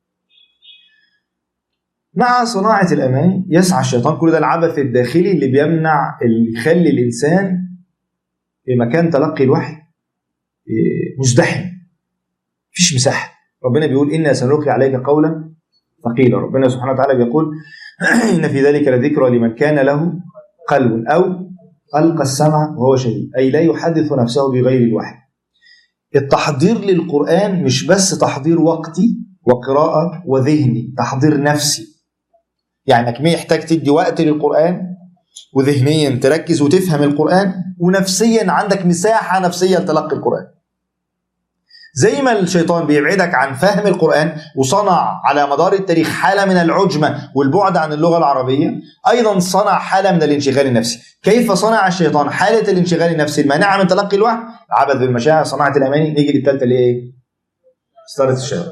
مع صناعة الأمان يسعى الشيطان كل ده العبث الداخلي اللي بيمنع اللي يخلي الإنسان في مكان تلقي الوحي مزدحم مفيش مساحة ربنا بيقول إنا سنلقي عليك قولا ثقيلا ربنا سبحانه وتعالى بيقول إن في ذلك لذكرى لمن كان له قلب أو ألقى السمع وهو شهيد أي لا يحدث نفسه بغير الوحي التحضير للقرآن مش بس تحضير وقتي وقراءة وذهني تحضير نفسي يعني انك محتاج تدي وقت للقرآن وذهنيا تركز وتفهم القرآن ونفسيا عندك مساحة نفسية لتلقي القرآن زي ما الشيطان بيبعدك عن فهم القرآن وصنع على مدار التاريخ حالة من العجمة والبعد عن اللغة العربية أيضا صنع حالة من الانشغال النفسي كيف صنع الشيطان حالة الانشغال النفسي المانعة من تلقي الوحي عبث بالمشاعر صناعة الأماني نيجي للثالثة اللي هي إيه؟ ستارة الشهوات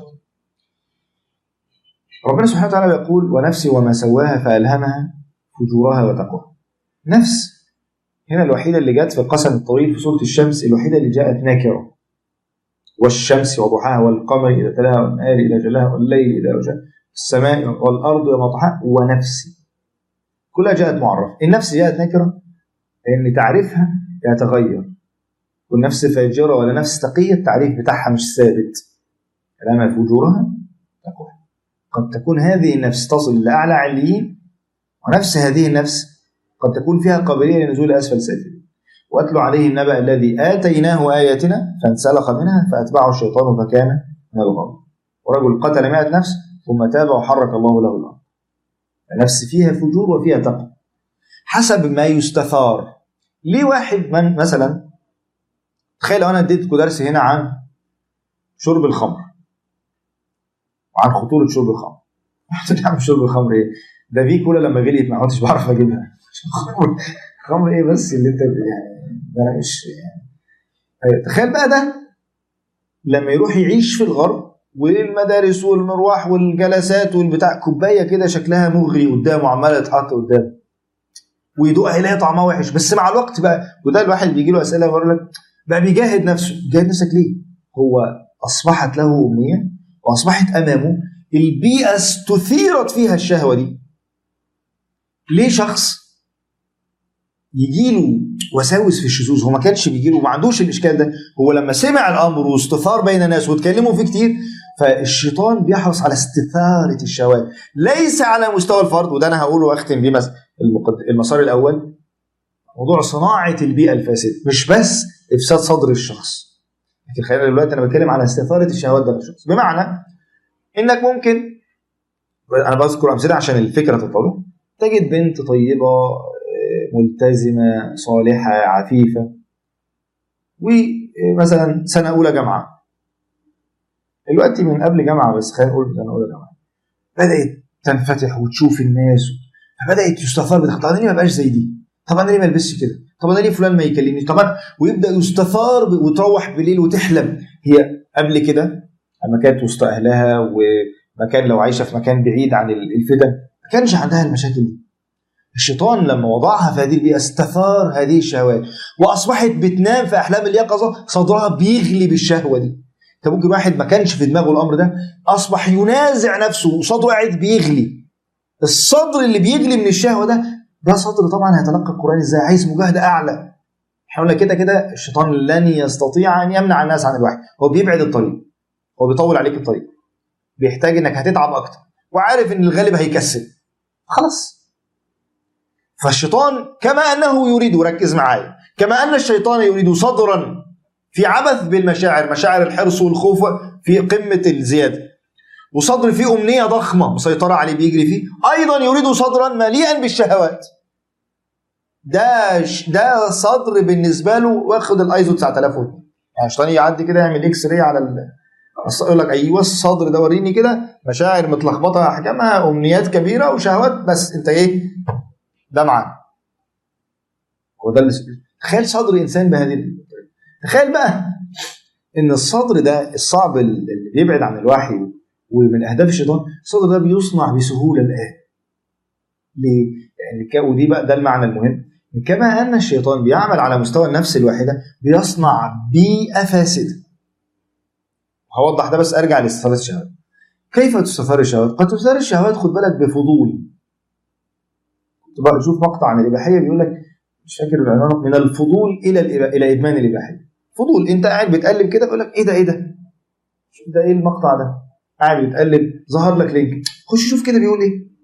ربنا سبحانه وتعالى يقول ونفسي وما سواها فألهمها فجورها وتقواها نفس هنا الوحيدة اللي جت في القسم الطويل في سورة الشمس الوحيدة اللي جاءت ناكرة والشمس وضحاها والقمر إذا تلاها والنهار إذا جلاها والليل إذا وجه السماء والأرض وما طحاها ونفس كلها جاءت معرفة النفس جاءت نكرة لأن تعريفها يتغير والنفس فاجرة ولا نفس تقية التعريف بتاعها مش ثابت كلامها فجورها تقوى قد تكون هذه النفس تصل إلى أعلى عليين ونفس هذه النفس قد تكون فيها قابلية لنزول أسفل سافلين واتلو عليه النبأ الذي آتيناه آياتنا فانسلخ منها فأتبعه الشيطان فكان من الغاوين ورجل قتل مائة نفس ثم تاب وحرك الله له الأرض النفس فيها فجور وفيها تقوى حسب ما يستثار ليه واحد من مثلا تخيل لو انا اديتكم درس هنا عن شرب الخمر وعن خطوره شرب الخمر عن شرب الخمر ايه ده في كولا لما غليت ما عدتش بعرف اجيبها خمر ايه بس اللي انت يعني ده انا مش يعني تخيل بقى ده لما يروح يعيش في الغرب والمدارس والمروح والجلسات والبتاع كوبايه كده شكلها مغري قدامه عماله تتحط قدامه ويدوقها يلاقي طعمها وحش بس مع الوقت بقى وده الواحد بيجي له اسئله بيقول لك بقى بيجاهد نفسه بيجاهد نفسك ليه؟ هو اصبحت له امنيه واصبحت امامه البيئه استثيرت فيها الشهوه دي ليه شخص يجي له وساوس في الشذوذ هو ما كانش بيجي له ما عندوش الاشكال ده هو لما سمع الامر واستثار بين الناس واتكلموا فيه كتير فالشيطان بيحرص على استثاره الشهوات ليس على مستوى الفرد وده انا هقوله واختم بيه المسار الاول موضوع صناعه البيئه الفاسده مش بس افساد صدر الشخص لكن خلينا دلوقتي انا بتكلم على استثاره الشهوات ده الشخص بمعنى انك ممكن انا بذكر امثله عشان الفكره تطول تجد بنت طيبه ملتزمه صالحه عفيفه ومثلا سنه اولى جامعه دلوقتي من قبل جامعه بس خلينا نقول سنه اولى جامعه بدات تنفتح وتشوف الناس فبدات تستثار بتاع طب انا ليه ما بقاش زي دي؟ طب انا ليه ما البسش كده؟ طب انا ليه فلان ما يكلمني؟ طب ويبدا يستثار وتروح بالليل وتحلم هي قبل كده لما كانت وسط اهلها ومكان لو عايشه في مكان بعيد عن الفتن ما كانش عندها المشاكل دي الشيطان لما وضعها في هذه البيئه استثار هذه الشهوات واصبحت بتنام في احلام اليقظه صدرها بيغلي بالشهوه دي انت ممكن واحد ما كانش في دماغه الامر ده اصبح ينازع نفسه وصدره قاعد بيغلي الصدر اللي بيغلي من الشهوه ده ده صدر طبعا هيتلقى القران ازاي عايز مجاهده اعلى احنا قلنا كده كده الشيطان لن يستطيع ان يمنع الناس عن الوحي هو بيبعد الطريق هو بيطول عليك الطريق بيحتاج انك هتتعب اكتر وعارف ان الغالب هيكسل خلاص فالشيطان كما انه يريد ركز معايا كما ان الشيطان يريد صدرا في عبث بالمشاعر مشاعر الحرص والخوف في قمه الزياده وصدر فيه امنيه ضخمه مسيطره عليه بيجري فيه ايضا يريد صدرا مليئا بالشهوات ده ده صدر بالنسبه له واخد الايزو 9000 يعني الشيطان يعدي كده يعمل اكس راي على ال... يقول لك ايوه الصدر ده وريني كده مشاعر متلخبطه احجامها امنيات كبيره وشهوات بس انت ايه ده معانا هو ده اللي تخيل صدر انسان بهذه الطريقه تخيل بقى ان الصدر ده الصعب اللي بيبعد عن الوحي ومن اهداف الشيطان الصدر ده بيصنع بسهوله الان ليه؟ يعني ودي بقى ده المعنى المهم كما ان الشيطان بيعمل على مستوى النفس الواحده بيصنع بيئه فاسده هوضح ده بس ارجع لاستثار الشهوات كيف تستثار الشهوات؟ قد تستثار الشهوات خد بالك بفضول كنت بقى اشوف مقطع عن الاباحيه بيقول لك مش فاكر العنوان من الفضول الى الى ادمان الاباحيه فضول انت قاعد بتقلب كده بيقول لك ايه ده ايه ده شوف ده ايه المقطع ده قاعد بتقلب ظهر لك لينك خش شوف كده بيقول ايه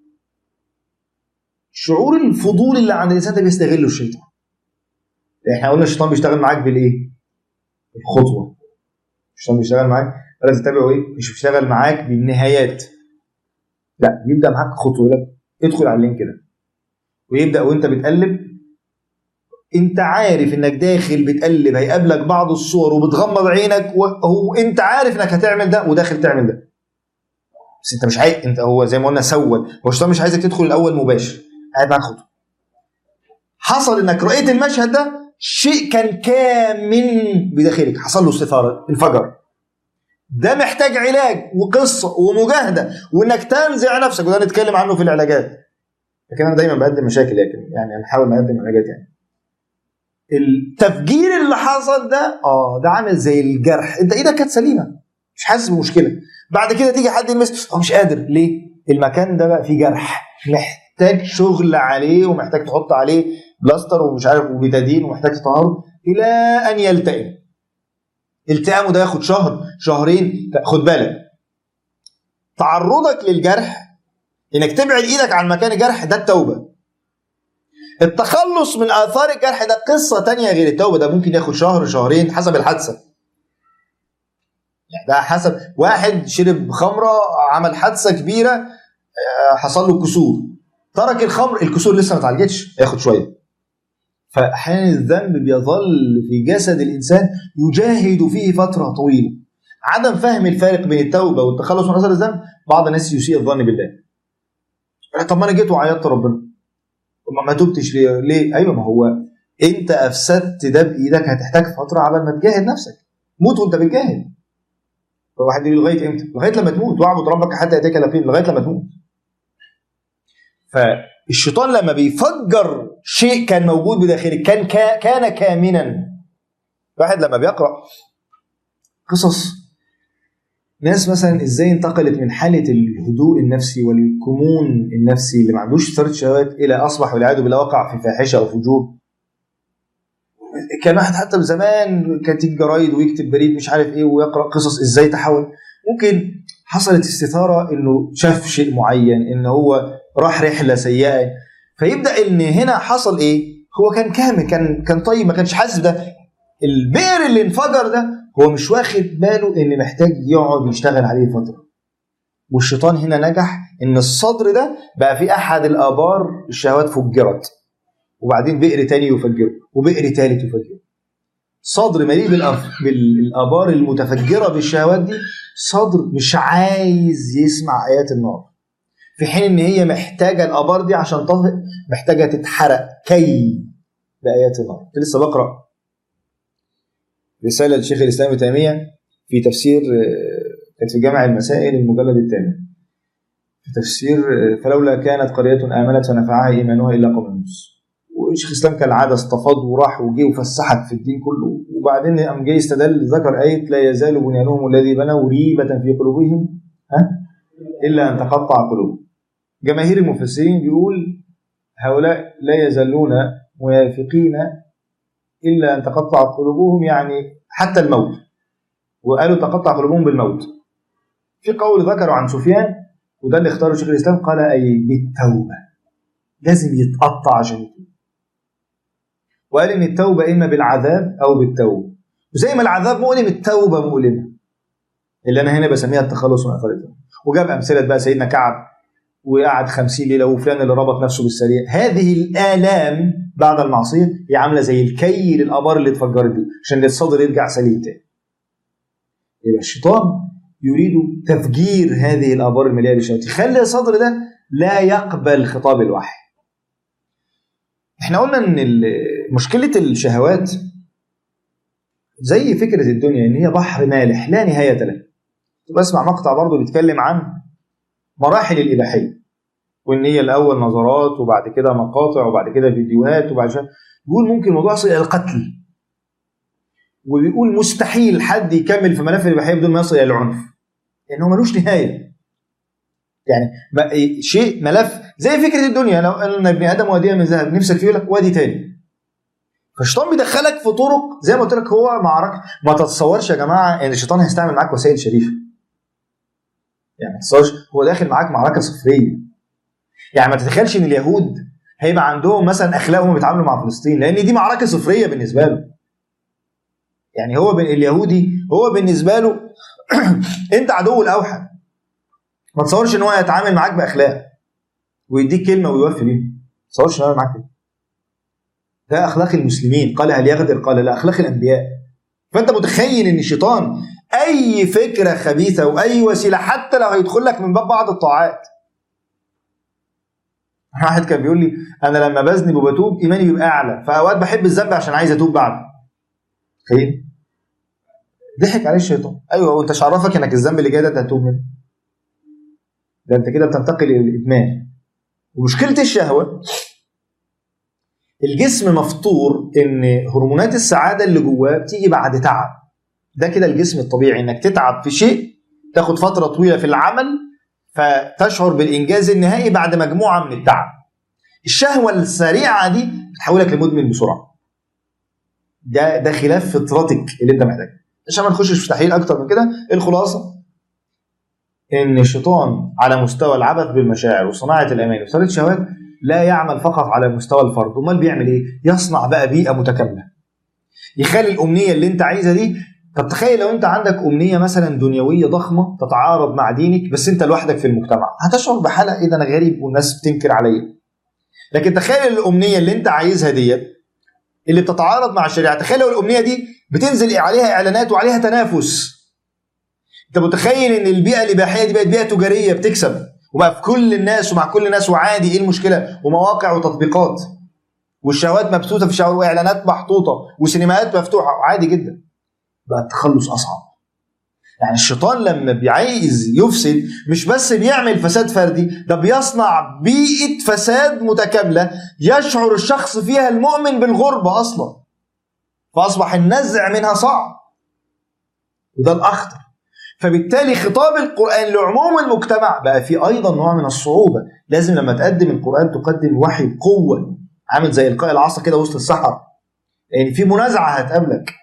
شعور الفضول اللي عند الانسان ده بيستغله الشيطان احنا قلنا الشيطان بيشتغل معاك بالايه الخطوه الشيطان بيشتغل معاك لازم تتابعه ايه مش بيشتغل معاك بالنهايات لا بيبدا معاك خطوه يقول لك ادخل على اللينك ده ويبدا وانت بتقلب انت عارف انك داخل بتقلب هيقابلك بعض الصور وبتغمض عينك وهو انت عارف انك هتعمل ده وداخل تعمل ده بس انت مش عايز انت هو زي ما قلنا سود هو الشيطان مش عايزك تدخل الاول مباشر قاعد معاك خطوه حصل انك رأيت المشهد ده شيء كان كامن بداخلك حصل له استثاره انفجر ده محتاج علاج وقصه ومجاهده وانك تنزع نفسك وده نتكلم عنه في العلاجات لكن انا دايما بقدم مشاكل لكن يعني نحاول نقدم علاجات يعني التفجير اللي حصل ده اه ده عامل زي الجرح انت ايدك كانت سليمه مش حاسس بمشكله بعد كده تيجي حد يلمس هو مش قادر ليه المكان ده بقى فيه جرح محتاج شغل عليه ومحتاج تحط عليه بلاستر ومش عارف وبتادين ومحتاج تطهره الى ان يلتئم التئامه ده ياخد شهر شهرين خد بالك تعرضك للجرح انك تبعد ايدك عن مكان الجرح ده التوبه التخلص من اثار الجرح ده قصه تانية غير التوبه ده ممكن ياخد شهر شهرين حسب الحادثه يعني ده حسب واحد شرب خمره عمل حادثه كبيره آه، حصل له كسور ترك الخمر الكسور لسه ما اتعالجتش ياخد شويه فاحيانا الذنب بيظل في جسد الانسان يجاهد فيه فتره طويله عدم فهم الفارق بين التوبه والتخلص من اثر الذنب بعض الناس يسيء الظن بالله طب ما انا جيت وعيطت ربنا ما, ما تبتش ليه؟ ليه؟ ايوه ما هو انت افسدت ده بايدك هتحتاج فتره عبال ما تجاهد نفسك موت وانت بتجاهد فواحد يقول لغايه امتى؟ لغايه لما تموت واعبد ربك حتى ياتيك اليقين لغايه لما تموت فالشيطان لما بيفجر شيء كان موجود بداخلك كان كا كان كامنا واحد لما بيقرا قصص ناس مثلا ازاي انتقلت من حاله الهدوء النفسي والكمون النفسي اللي ما عندوش ثاره شهوات الى اصبح والعياذ بالله وقع في فاحشه او فجور كان واحد حتى زمان كان تيجي جرايد ويكتب بريد مش عارف ايه ويقرا قصص ازاي تحول ممكن حصلت استثاره انه شاف شيء معين ان هو راح رحله سيئه فيبدا ان هنا حصل ايه هو كان كامل كان كان طيب ما كانش حاسس ده البئر اللي انفجر ده هو مش واخد باله ان محتاج يقعد يشتغل عليه فتره والشيطان هنا نجح ان الصدر ده بقى في احد الابار الشهوات فجرت وبعدين بئر تاني يفجره وبئر تالت يفجره صدر مليء بالأف- بالابار المتفجره بالشهوات دي صدر مش عايز يسمع ايات النار في حين ان هي محتاجه الابار دي عشان تطفئ محتاجه تتحرق كي بايات النار كنت لسه بقرا رساله لشيخ الاسلام ابن تيميه في تفسير آه، كانت في جامع المسائل المجلد الثامن في تفسير آه، فلولا كانت قريه امنت فنفعها ايمانها الا قوم يونس وشيخ الاسلام كالعاده استفاض وراح وجه وفسحك في الدين كله وبعدين قام جاي استدل ذكر ايه لا يزال بنيانهم الذي بنوا ريبه في قلوبهم ها الا ان تقطع قلوبهم جماهير المفسرين بيقول هؤلاء لا يزالون موافقين الا ان تقطع قلوبهم يعني حتى الموت وقالوا تقطع قلوبهم بالموت في قول ذكروا عن سفيان وده اللي اختاره شيخ الاسلام قال اي بالتوبه لازم يتقطع عشان يتوب وقال ان التوبه اما بالعذاب او بالتوبه وزي ما العذاب مؤلم التوبه مؤلمه اللي انا هنا بسميها التخلص من اثار الذنب وجاب امثله بقى سيدنا كعب وقعد خمسين ليله وفلان اللي ربط نفسه بالسريع هذه الالام بعد المعصيه هي عامله زي الكي للابار اللي اتفجرت دي عشان الصدر يرجع سليم تاني يبقى الشيطان يريد تفجير هذه الابار المليئه بالشهوات يخلي الصدر ده لا يقبل خطاب الوحي احنا قلنا ان ال- مشكله الشهوات زي فكره الدنيا ان هي بحر مالح لا نهايه له كنت بسمع مقطع برضه بيتكلم عن مراحل الاباحيه وان هي الاول نظرات وبعد كده مقاطع وبعد كده فيديوهات وبعد كده بيقول ممكن الموضوع يصل الى القتل وبيقول مستحيل حد يكمل في ملف الاباحيه بدون ما يصل الى العنف لانه ملوش نهايه يعني ما- إيه، شيء ملف زي فكره الدنيا لو قلنا ابن ادم واديه من ذهب نفسك فيه يقول لك وادي تاني فالشيطان بيدخلك في طرق زي ما قلت لك هو معركه ما تتصورش يا جماعه ان الشيطان هيستعمل معاك وسائل شريفه يعني ما تتصورش هو داخل معاك معركه صفريه يعني ما تتخيلش ان اليهود هيبقى عندهم مثلا اخلاق وهم بيتعاملوا مع فلسطين لان دي معركه صفريه بالنسبه له يعني هو بين اليهودي هو بالنسبه له انت عدو الاوحد ما تصورش ان هو يتعامل معاك باخلاق ويديك كلمه ويوفي بيها ما تصورش ان هو يعمل معاك كده ده اخلاق المسلمين قال هل يغدر قال لا اخلاق الانبياء فانت متخيل ان الشيطان اي فكره خبيثه واي وسيله حتى لو هيدخل لك من باب بعض الطاعات واحد كان بيقول لي انا لما بذنب وبتوب ايماني بيبقى اعلى فاوقات بحب الذنب عشان عايز اتوب بعد تخيل ضحك عليه الشيطان ايوه وانت مش عرفك انك الذنب اللي جاي ده انت هتتوب منه ده انت كده بتنتقل الى الادمان ومشكله الشهوه الجسم مفطور ان هرمونات السعاده اللي جواه بتيجي بعد تعب ده كده الجسم الطبيعي انك تتعب في شيء تاخد فتره طويله في العمل فتشعر بالانجاز النهائي بعد مجموعه من التعب الشهوه السريعه دي بتحولك لمدمن بسرعه ده ده خلاف فطرتك اللي انت محتاجها عشان ما نخشش في تحليل اكتر من كده الخلاصه ان الشيطان على مستوى العبث بالمشاعر وصناعه الامان وصناعه الشهوات لا يعمل فقط على مستوى الفرد امال بيعمل ايه يصنع بقى بيئه متكامله يخلي الامنيه اللي انت عايزها دي طب تخيل لو انت عندك امنيه مثلا دنيويه ضخمه تتعارض مع دينك بس انت لوحدك في المجتمع هتشعر بحاله ايه ده انا غريب والناس بتنكر عليا لكن تخيل الامنيه اللي انت عايزها ديت اللي بتتعارض مع الشريعه تخيل لو الامنيه دي بتنزل عليها اعلانات وعليها تنافس انت متخيل ان البيئه الاباحيه دي بقت بيئه تجاريه بتكسب وبقى في كل الناس ومع كل الناس وعادي ايه المشكله ومواقع وتطبيقات والشهوات مبثوثه في شهوات واعلانات محطوطه وسينماءات مفتوحه عادي جدا بقى التخلص اصعب يعني الشيطان لما بيعايز يفسد مش بس بيعمل فساد فردي ده بيصنع بيئة فساد متكاملة يشعر الشخص فيها المؤمن بالغربة أصلا فأصبح النزع منها صعب وده الأخطر فبالتالي خطاب القرآن لعموم المجتمع بقى فيه أيضا نوع من الصعوبة لازم لما تقدم القرآن تقدم وحي بقوة عامل زي إلقاء العصا كده وسط الصحراء يعني في منازعة هتقابلك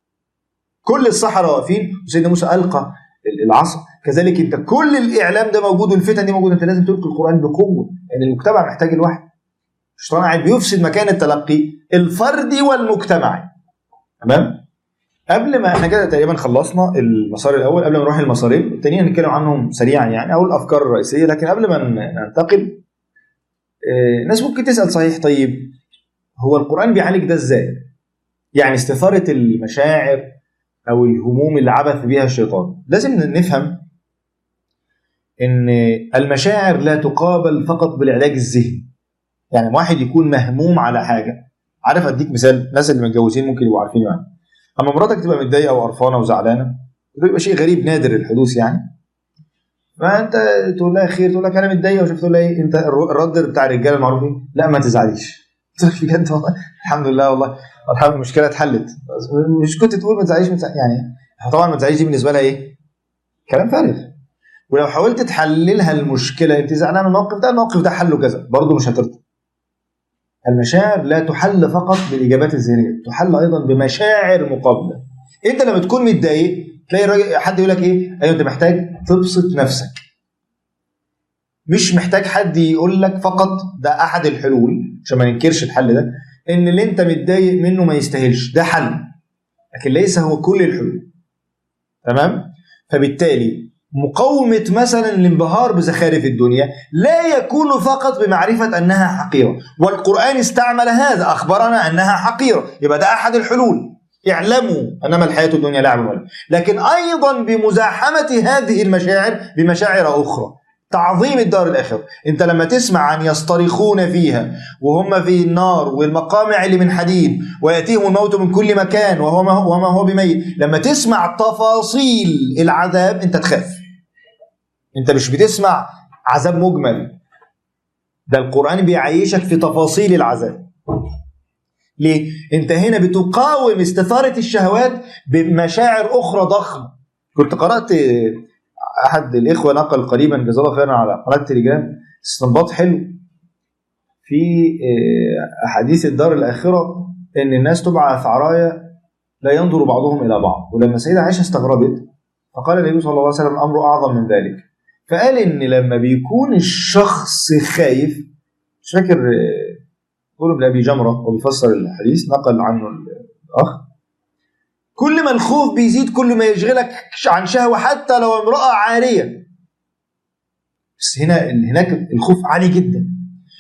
كل الصحراء واقفين وسيدنا موسى القى العصا كذلك انت كل الاعلام ده موجود والفتن دي موجوده انت لازم تلقي القران بقوه لان يعني المجتمع محتاج الوحي الشيطان قاعد بيفسد مكان التلقي الفردي والمجتمعي تمام قبل ما احنا كده تقريبا خلصنا المسار الاول قبل ما نروح المسارين التانيين هنتكلم عنهم سريعا يعني او الافكار الرئيسيه لكن قبل ما ننتقل الناس ممكن تسال صحيح طيب هو القران بيعالج ده ازاي؟ يعني استثاره المشاعر او الهموم اللي عبث بها الشيطان لازم نفهم ان المشاعر لا تقابل فقط بالعلاج الذهني يعني واحد يكون مهموم على حاجه عارف اديك مثال الناس اللي متجوزين ممكن يبقوا عارفين يعني اما مراتك تبقى متضايقه وقرفانه وزعلانه ده بيبقى شيء غريب نادر الحدوث يعني فانت تقول لها خير تقول لك انا متضايقه وشفت تقول لها ايه انت الرد بتاع الرجاله المعروف ايه لا ما تزعليش قلت لك بجد والله الحمد لله والله الحمد لله المشكله اتحلت مش كنت تقول ما تزعليش يعني طبعا ما تزعليش دي بالنسبه لها ايه؟ كلام فارغ ولو حاولت تحللها المشكله انت زعلان من الموقف ده الموقف ده حله كذا برضه مش هترضى المشاعر لا تحل فقط بالاجابات الذهنيه تحل ايضا بمشاعر مقابله انت لما تكون متضايق تلاقي الراجل حد يقول لك ايه ايوه انت محتاج تبسط نفسك مش محتاج حد يقول لك فقط ده احد الحلول عشان ما ننكرش الحل ده ان اللي انت متضايق منه ما يستاهلش ده حل لكن ليس هو كل الحلول تمام فبالتالي مقاومة مثلا الانبهار بزخارف الدنيا لا يكون فقط بمعرفة أنها حقيرة والقرآن استعمل هذا أخبرنا أنها حقيرة يبقى ده أحد الحلول اعلموا أنما الحياة الدنيا لعب ولهو لكن أيضا بمزاحمة هذه المشاعر بمشاعر أخرى تعظيم الدار الآخرة أنت لما تسمع عن يصطرخون فيها وهم في النار والمقامع اللي من حديد ويأتيهم الموت من كل مكان وهو ما هو, وما هو بميت لما تسمع تفاصيل العذاب أنت تخاف أنت مش بتسمع عذاب مجمل ده القرآن بيعيشك في تفاصيل العذاب ليه؟ أنت هنا بتقاوم استثارة الشهوات بمشاعر أخرى ضخمة كنت قرأت احد الاخوه نقل قريبا جزاه الله خيرا على قناه تليجرام استنباط حلو في احاديث الدار الاخره ان الناس تبعث عرايا لا ينظر بعضهم الى بعض ولما السيده عائشه استغربت فقال النبي صلى الله عليه وسلم الامر اعظم من ذلك فقال ان لما بيكون الشخص خايف مش فاكر قول ابن ابي جمره وبيفسر الحديث نقل عنه الاخ كل ما الخوف بيزيد كل ما يشغلك عن شهوة حتى لو امرأة عارية بس هنا هناك الخوف عالي جدا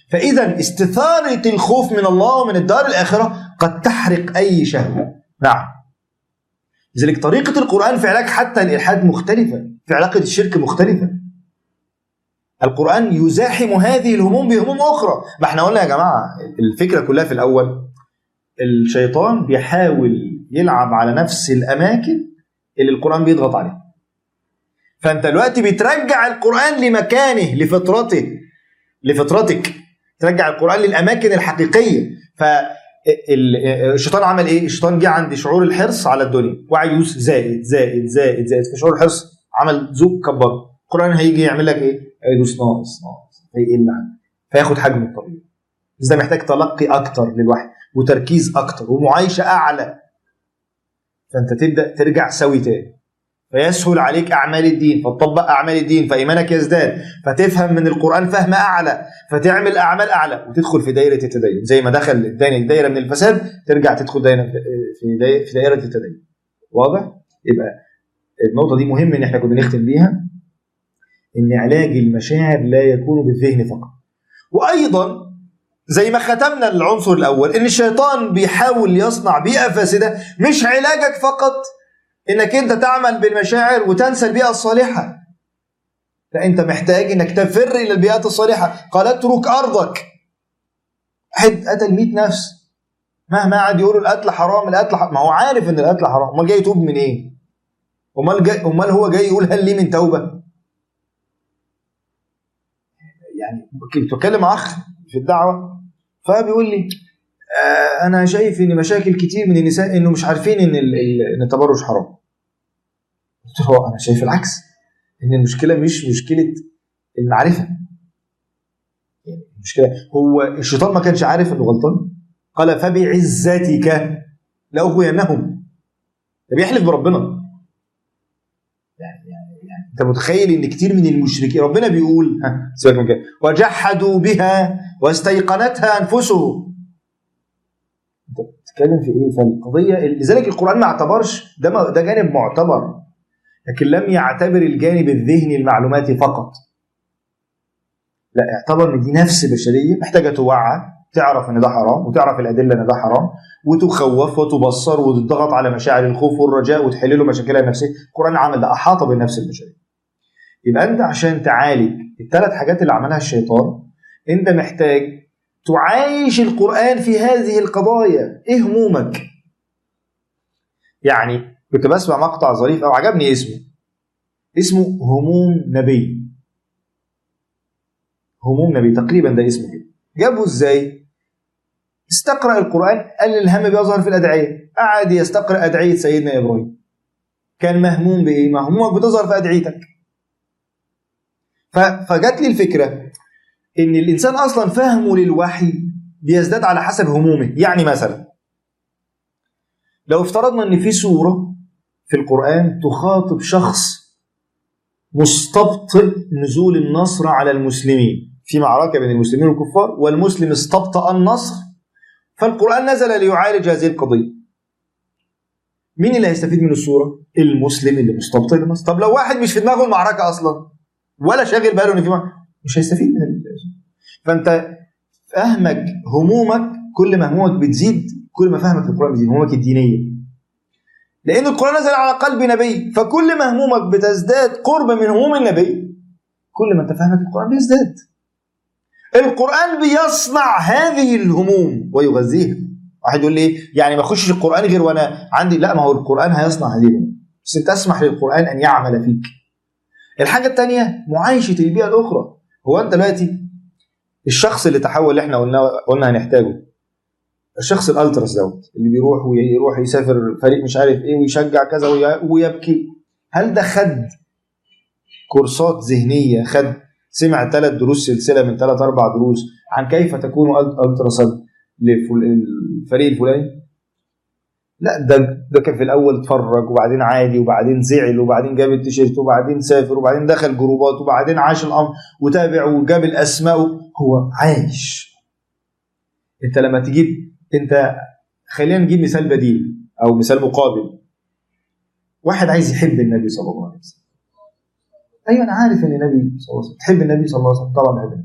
فإذا استثارة الخوف من الله ومن الدار الآخرة قد تحرق أي شهوة نعم لذلك طريقة القرآن في علاج حتى الإلحاد مختلفة في علاقة الشرك مختلفة القرآن يزاحم هذه الهموم بهموم أخرى ما احنا قلنا يا جماعة الفكرة كلها في الأول الشيطان بيحاول يلعب على نفس الأماكن اللي القرآن بيضغط عليها فأنت دلوقتي بترجع القرآن لمكانه لفطرته لفطرتك ترجع القرآن للأماكن الحقيقية فالشيطان عمل إيه؟ الشيطان جه عند شعور الحرص على الدنيا وعي يوسف زائد زائد زائد زائد في شعور الحرص عمل زوج كبره القرآن هيجي يعمل لك إيه؟ هيدوس ناقص ناقص هيقل عنه فياخد حجمه الطبيعي بس ده محتاج تلقي أكتر للوحي وتركيز أكتر ومعايشة أعلى فأنت تبدأ ترجع سوي تاني فيسهل عليك اعمال الدين فتطبق اعمال الدين فايمانك يزداد فتفهم من القران فهم اعلى فتعمل اعمال اعلى وتدخل في دائره التدين زي ما دخل الثاني دايره من الفساد ترجع تدخل دايره في دايره, في دائرة التدين واضح يبقى النقطه دي مهم ان احنا كنا نختم بيها ان علاج المشاعر لا يكون بالذهن فقط وايضا زي ما ختمنا العنصر الاول ان الشيطان بيحاول يصنع بيئه فاسده مش علاجك فقط انك انت تعمل بالمشاعر وتنسى البيئه الصالحه لا انت محتاج انك تفر الى البيئات الصالحه قال اترك ارضك واحد قتل 100 نفس مهما قعد يقول القتل حرام القتل حرام ما هو عارف ان القتل حرام امال جاي يتوب من ايه امال جاي امال هو جاي يقول هل لي من توبه يعني كنت بتكلم مع اخ في الدعوه فبيقول لي آه انا شايف ان مشاكل كتير من النساء انه مش عارفين ان ان التبرج حرام قلت له انا شايف العكس ان المشكله مش مشكله المعرفه يعني المشكله هو الشيطان ما كانش عارف انه غلطان قال فبعزتك لاغوينهم ده بيحلف بربنا يعني يعني يعني انت متخيل ان كتير من المشركين ربنا بيقول ها سيبك من كده وجحدوا بها واستيقنتها انفسهم انت بتتكلم في ايه فالقضيه لذلك القران ما اعتبرش ده ده جانب معتبر لكن لم يعتبر الجانب الذهني المعلوماتي فقط لا اعتبر ان دي نفس بشريه محتاجه توعى تعرف ان ده حرام وتعرف الادله ان ده حرام وتخوف وتبصر وتضغط على مشاعر الخوف والرجاء وتحل له مشاكلها النفسيه القران عمل ده احاط بالنفس البشريه يبقى انت عشان تعالج الثلاث حاجات اللي عملها الشيطان انت محتاج تعايش القران في هذه القضايا ايه همومك يعني كنت بسمع مقطع ظريف او عجبني اسمه اسمه هموم نبي هموم نبي تقريبا ده اسمه كده جابه ازاي استقرأ القرآن قال الهم بيظهر في الأدعية قعد يستقرأ أدعية سيدنا إبراهيم كان مهموم بإيه؟ مهمومك بتظهر في أدعيتك فجات لي الفكرة إن الإنسان أصلا فهمه للوحي بيزداد على حسب همومه يعني مثلا لو افترضنا ان في سوره في القران تخاطب شخص مستبطئ نزول النصر على المسلمين في معركه بين المسلمين والكفار والمسلم استبطأ النصر فالقران نزل ليعالج هذه القضيه مين اللي هيستفيد من السوره المسلم اللي مستبطئ النصر طب لو واحد مش في دماغه المعركه اصلا ولا شاغل باله ان في معركة مش هيستفيد من السورة. فانت فهمك همومك كل ما همومك بتزيد كل ما فهمك للقران بيزيد همومك الدينيه لان القران نزل على قلب نبي فكل ما همومك بتزداد قرب من هموم النبي كل ما انت فهمك القران بيزداد القران بيصنع هذه الهموم ويغذيها واحد يقول لي يعني ما اخشش القران غير وانا عندي لا ما هو القران هيصنع هذه الهموم بس انت اسمح للقران ان يعمل فيك الحاجه الثانيه معايشه البيئه الاخرى هو انت دلوقتي الشخص اللي تحول اللي احنا قلنا قلنا هنحتاجه الشخص الالتراس دوت اللي بيروح ويروح يسافر فريق مش عارف ايه ويشجع كذا ويبكي هل ده خد كورسات ذهنيه خد سمع ثلاث دروس سلسله من ثلاث اربع دروس عن كيف تكون التراسا للفريق الفلاني لا ده ده كان في الاول اتفرج وبعدين عادي وبعدين زعل وبعدين جاب التيشيرت وبعدين سافر وبعدين دخل جروبات وبعدين عاش الامر وتابع وجاب الاسماء هو عايش انت لما تجيب انت خلينا نجيب مثال بديل او مثال مقابل واحد عايز يحب النبي صلى الله عليه وسلم ايوه انا عارف ان النبي صلى الله عليه وسلم تحب النبي صلى الله عليه وسلم طبعا بحب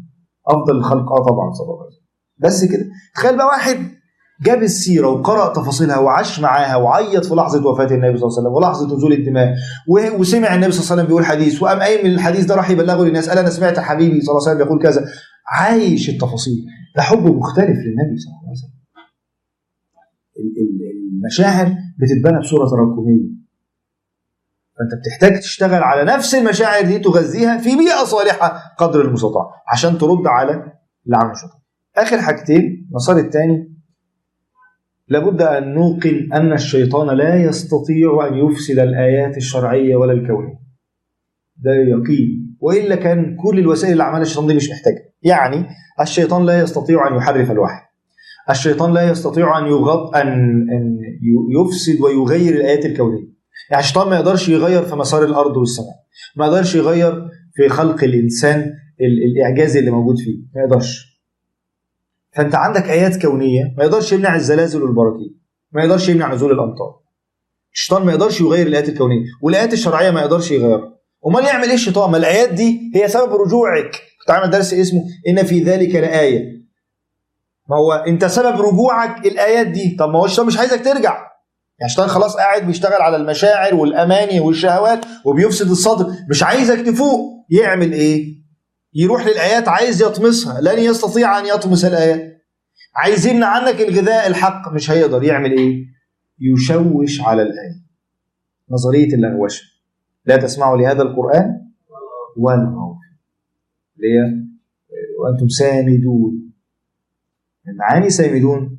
افضل الخلق اه طبعا صلى الله عليه وسلم بس كده تخيل بقى واحد جاب السيره وقرأ تفاصيلها وعاش معاها وعيط في لحظه وفاه النبي صلى الله عليه وسلم ولحظه نزول الدماء و- وسمع النبي صلى الله عليه وسلم بيقول حديث وقام قايم من الحديث ده راح يبلغه للناس قال انا سمعت حبيبي صلى الله عليه وسلم بيقول كذا عايش التفاصيل ده حب مختلف للنبي صلى الله عليه وسلم ال- ال- المشاعر بتتبنى بصوره تراكميه فانت بتحتاج تشتغل على نفس المشاعر دي تغذيها في بيئه صالحه قدر المستطاع عشان ترد على اللي عمله الشيطان. اخر حاجتين المسار الثاني لابد ان نوقن ان الشيطان لا يستطيع ان يفسد الايات الشرعيه ولا الكونيه. ده يقين والا كان كل الوسائل اللي عملها الشيطان دي مش محتاجه. يعني الشيطان لا يستطيع ان يحرف الوحي. الشيطان لا يستطيع ان يغط ان ان يفسد ويغير الايات الكونيه. يعني الشيطان ما يقدرش يغير في مسار الارض والسماء ما يقدرش يغير في خلق الانسان ال- الاعجاز اللي موجود فيه ما يقدرش فانت عندك ايات كونيه ما يقدرش يمنع الزلازل والبراكين ما يقدرش يمنع نزول الامطار الشيطان ما يقدرش يغير الايات الكونيه والايات الشرعيه ما يقدرش يغيرها امال يعمل ايه الشيطان ما الايات دي هي سبب رجوعك كنت عامل درس اسمه ان في ذلك لايه ما هو انت سبب رجوعك الايات دي طب ما هو الشيطان مش عايزك ترجع يعني الشيطان خلاص قاعد بيشتغل على المشاعر والاماني والشهوات وبيفسد الصدر مش عايزك تفوق يعمل ايه يروح للايات عايز يطمسها لن يستطيع ان يطمس الايات عايز يمنع عنك الغذاء الحق مش هيقدر يعمل ايه يشوش على الايه نظريه اللغوشه لا تسمعوا لهذا القران والغوا فيه. اللي هي وانتم سامدون من معاني سامدون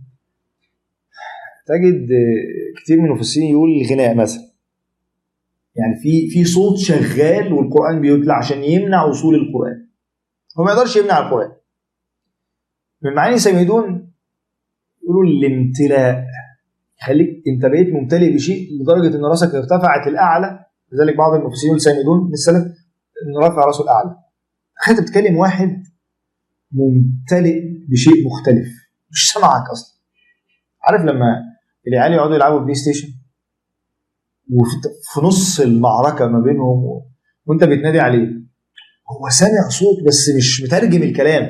تجد كتير من المفسرين يقول الغناء مثلا يعني في في صوت شغال والقران بيتلى عشان يمنع وصول القران هو ما يقدرش يمنع القران من معاني سامدون يقولوا الامتلاء يخليك انت بقيت ممتلئ بشيء لدرجه ان راسك ارتفعت الاعلى لذلك بعض المفسرين يقول سامدون من السلف ان رافع راسه الاعلى انت بتكلم واحد ممتلئ بشيء مختلف مش سامعك اصلا عارف لما العيال يقعدوا يلعبوا بلاي ستيشن وفي في نص المعركه ما بينهم و... وانت بتنادي عليه هو سامع صوت بس مش مترجم الكلام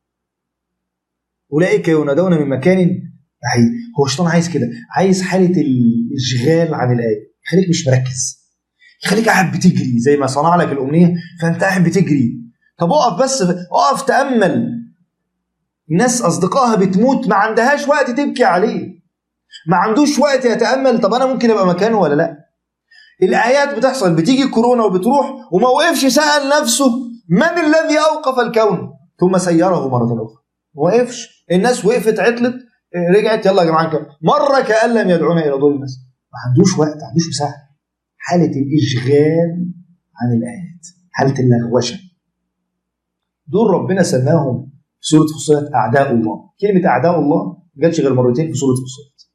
اولئك ينادون من مكان بعيد هو الشيطان عايز كده عايز حاله الاشغال عن الايه يخليك مش مركز يخليك قاعد بتجري زي ما صنع لك الامنيه فانت قاعد بتجري طب اقف بس اقف تامل الناس اصدقائها بتموت ما عندهاش وقت تبكي عليه ما عندوش وقت يتامل طب انا ممكن ابقى مكانه ولا لا الايات بتحصل بتيجي كورونا وبتروح وما وقفش سال نفسه من الذي اوقف الكون ثم سيره مره اخرى ما وقفش الناس وقفت عطلت رجعت يلا يا جماعه نكمل مره كان لم يدعونا الى ضل الناس ما عندوش وقت ما عندوش مساحه حاله الاشغال عن الايات حاله اللغوشه دول ربنا سماهم في سوره فصلت اعداء الله كلمه اعداء الله ما جاتش غير مرتين في سوره فصلت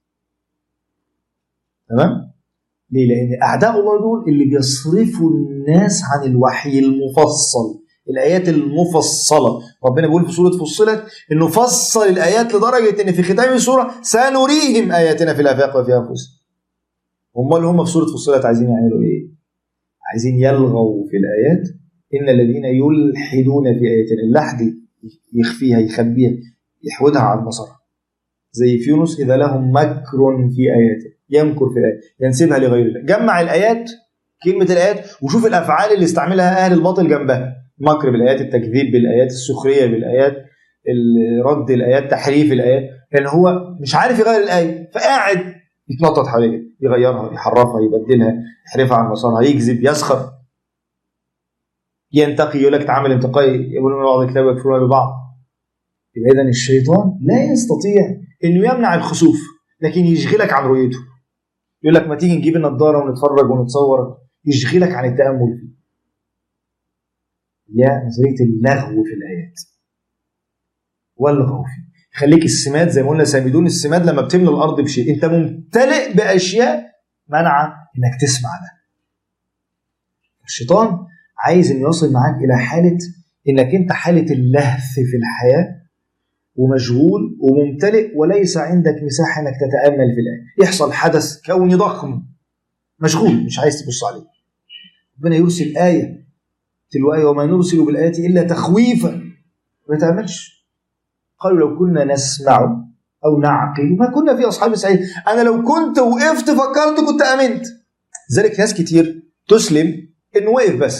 تمام ليه لان اعداء الله دول اللي بيصرفوا الناس عن الوحي المفصل الايات المفصله ربنا بيقول في سوره فصلت انه فصل الايات لدرجه ان في ختام السوره سنريهم اياتنا في الافاق وفي انفسهم امال هم في سوره فصلت عايزين يعملوا ايه عايزين يلغوا في الايات ان الذين يلحدون في اياتنا اللحد يخفيها يخبيها يحودها عن بصرها زي في يونس اذا لهم مكر في اياته يمكر في الايات ينسبها لغير الله جمع الايات كلمه الايات وشوف الافعال اللي استعملها اهل الباطل جنبها مكر بالايات التكذيب بالايات السخريه بالايات رد الايات تحريف الايات لان هو مش عارف يغير الايه فقاعد يتنطط حواليها يغيرها يحرفها يبدلها يحرفها عن مسارها يكذب يسخر ينتقي يقول لك تعامل انتقائي يقولون بعض الكتاب يكفرون ببعض يبقى اذا الشيطان لا يستطيع انه يمنع الخسوف لكن يشغلك عن رؤيته يقول لك ما تيجي نجيب النضاره ونتفرج ونتصور يشغلك عن التامل فيه يا نظريه اللغو في الايات والغو فيه خليك السماد زي ما قلنا سامدون السماد لما بتملى الارض بشيء انت ممتلئ باشياء منع انك تسمع ده الشيطان عايز انه يوصل معاك الى حاله انك انت حاله اللهث في الحياه ومشغول وممتلئ وليس عندك مساحه انك تتامل في الايه يحصل حدث كوني ضخم مشغول مش عايز تبص عليه ربنا يرسل ايه تلو ايه وما نرسل بالايات الا تخويفا ما يتاملش قالوا لو كنا نسمع او نعقل ما كنا في اصحاب السعيد انا لو كنت وقفت فكرت كنت امنت لذلك ناس كتير تسلم انه وقف بس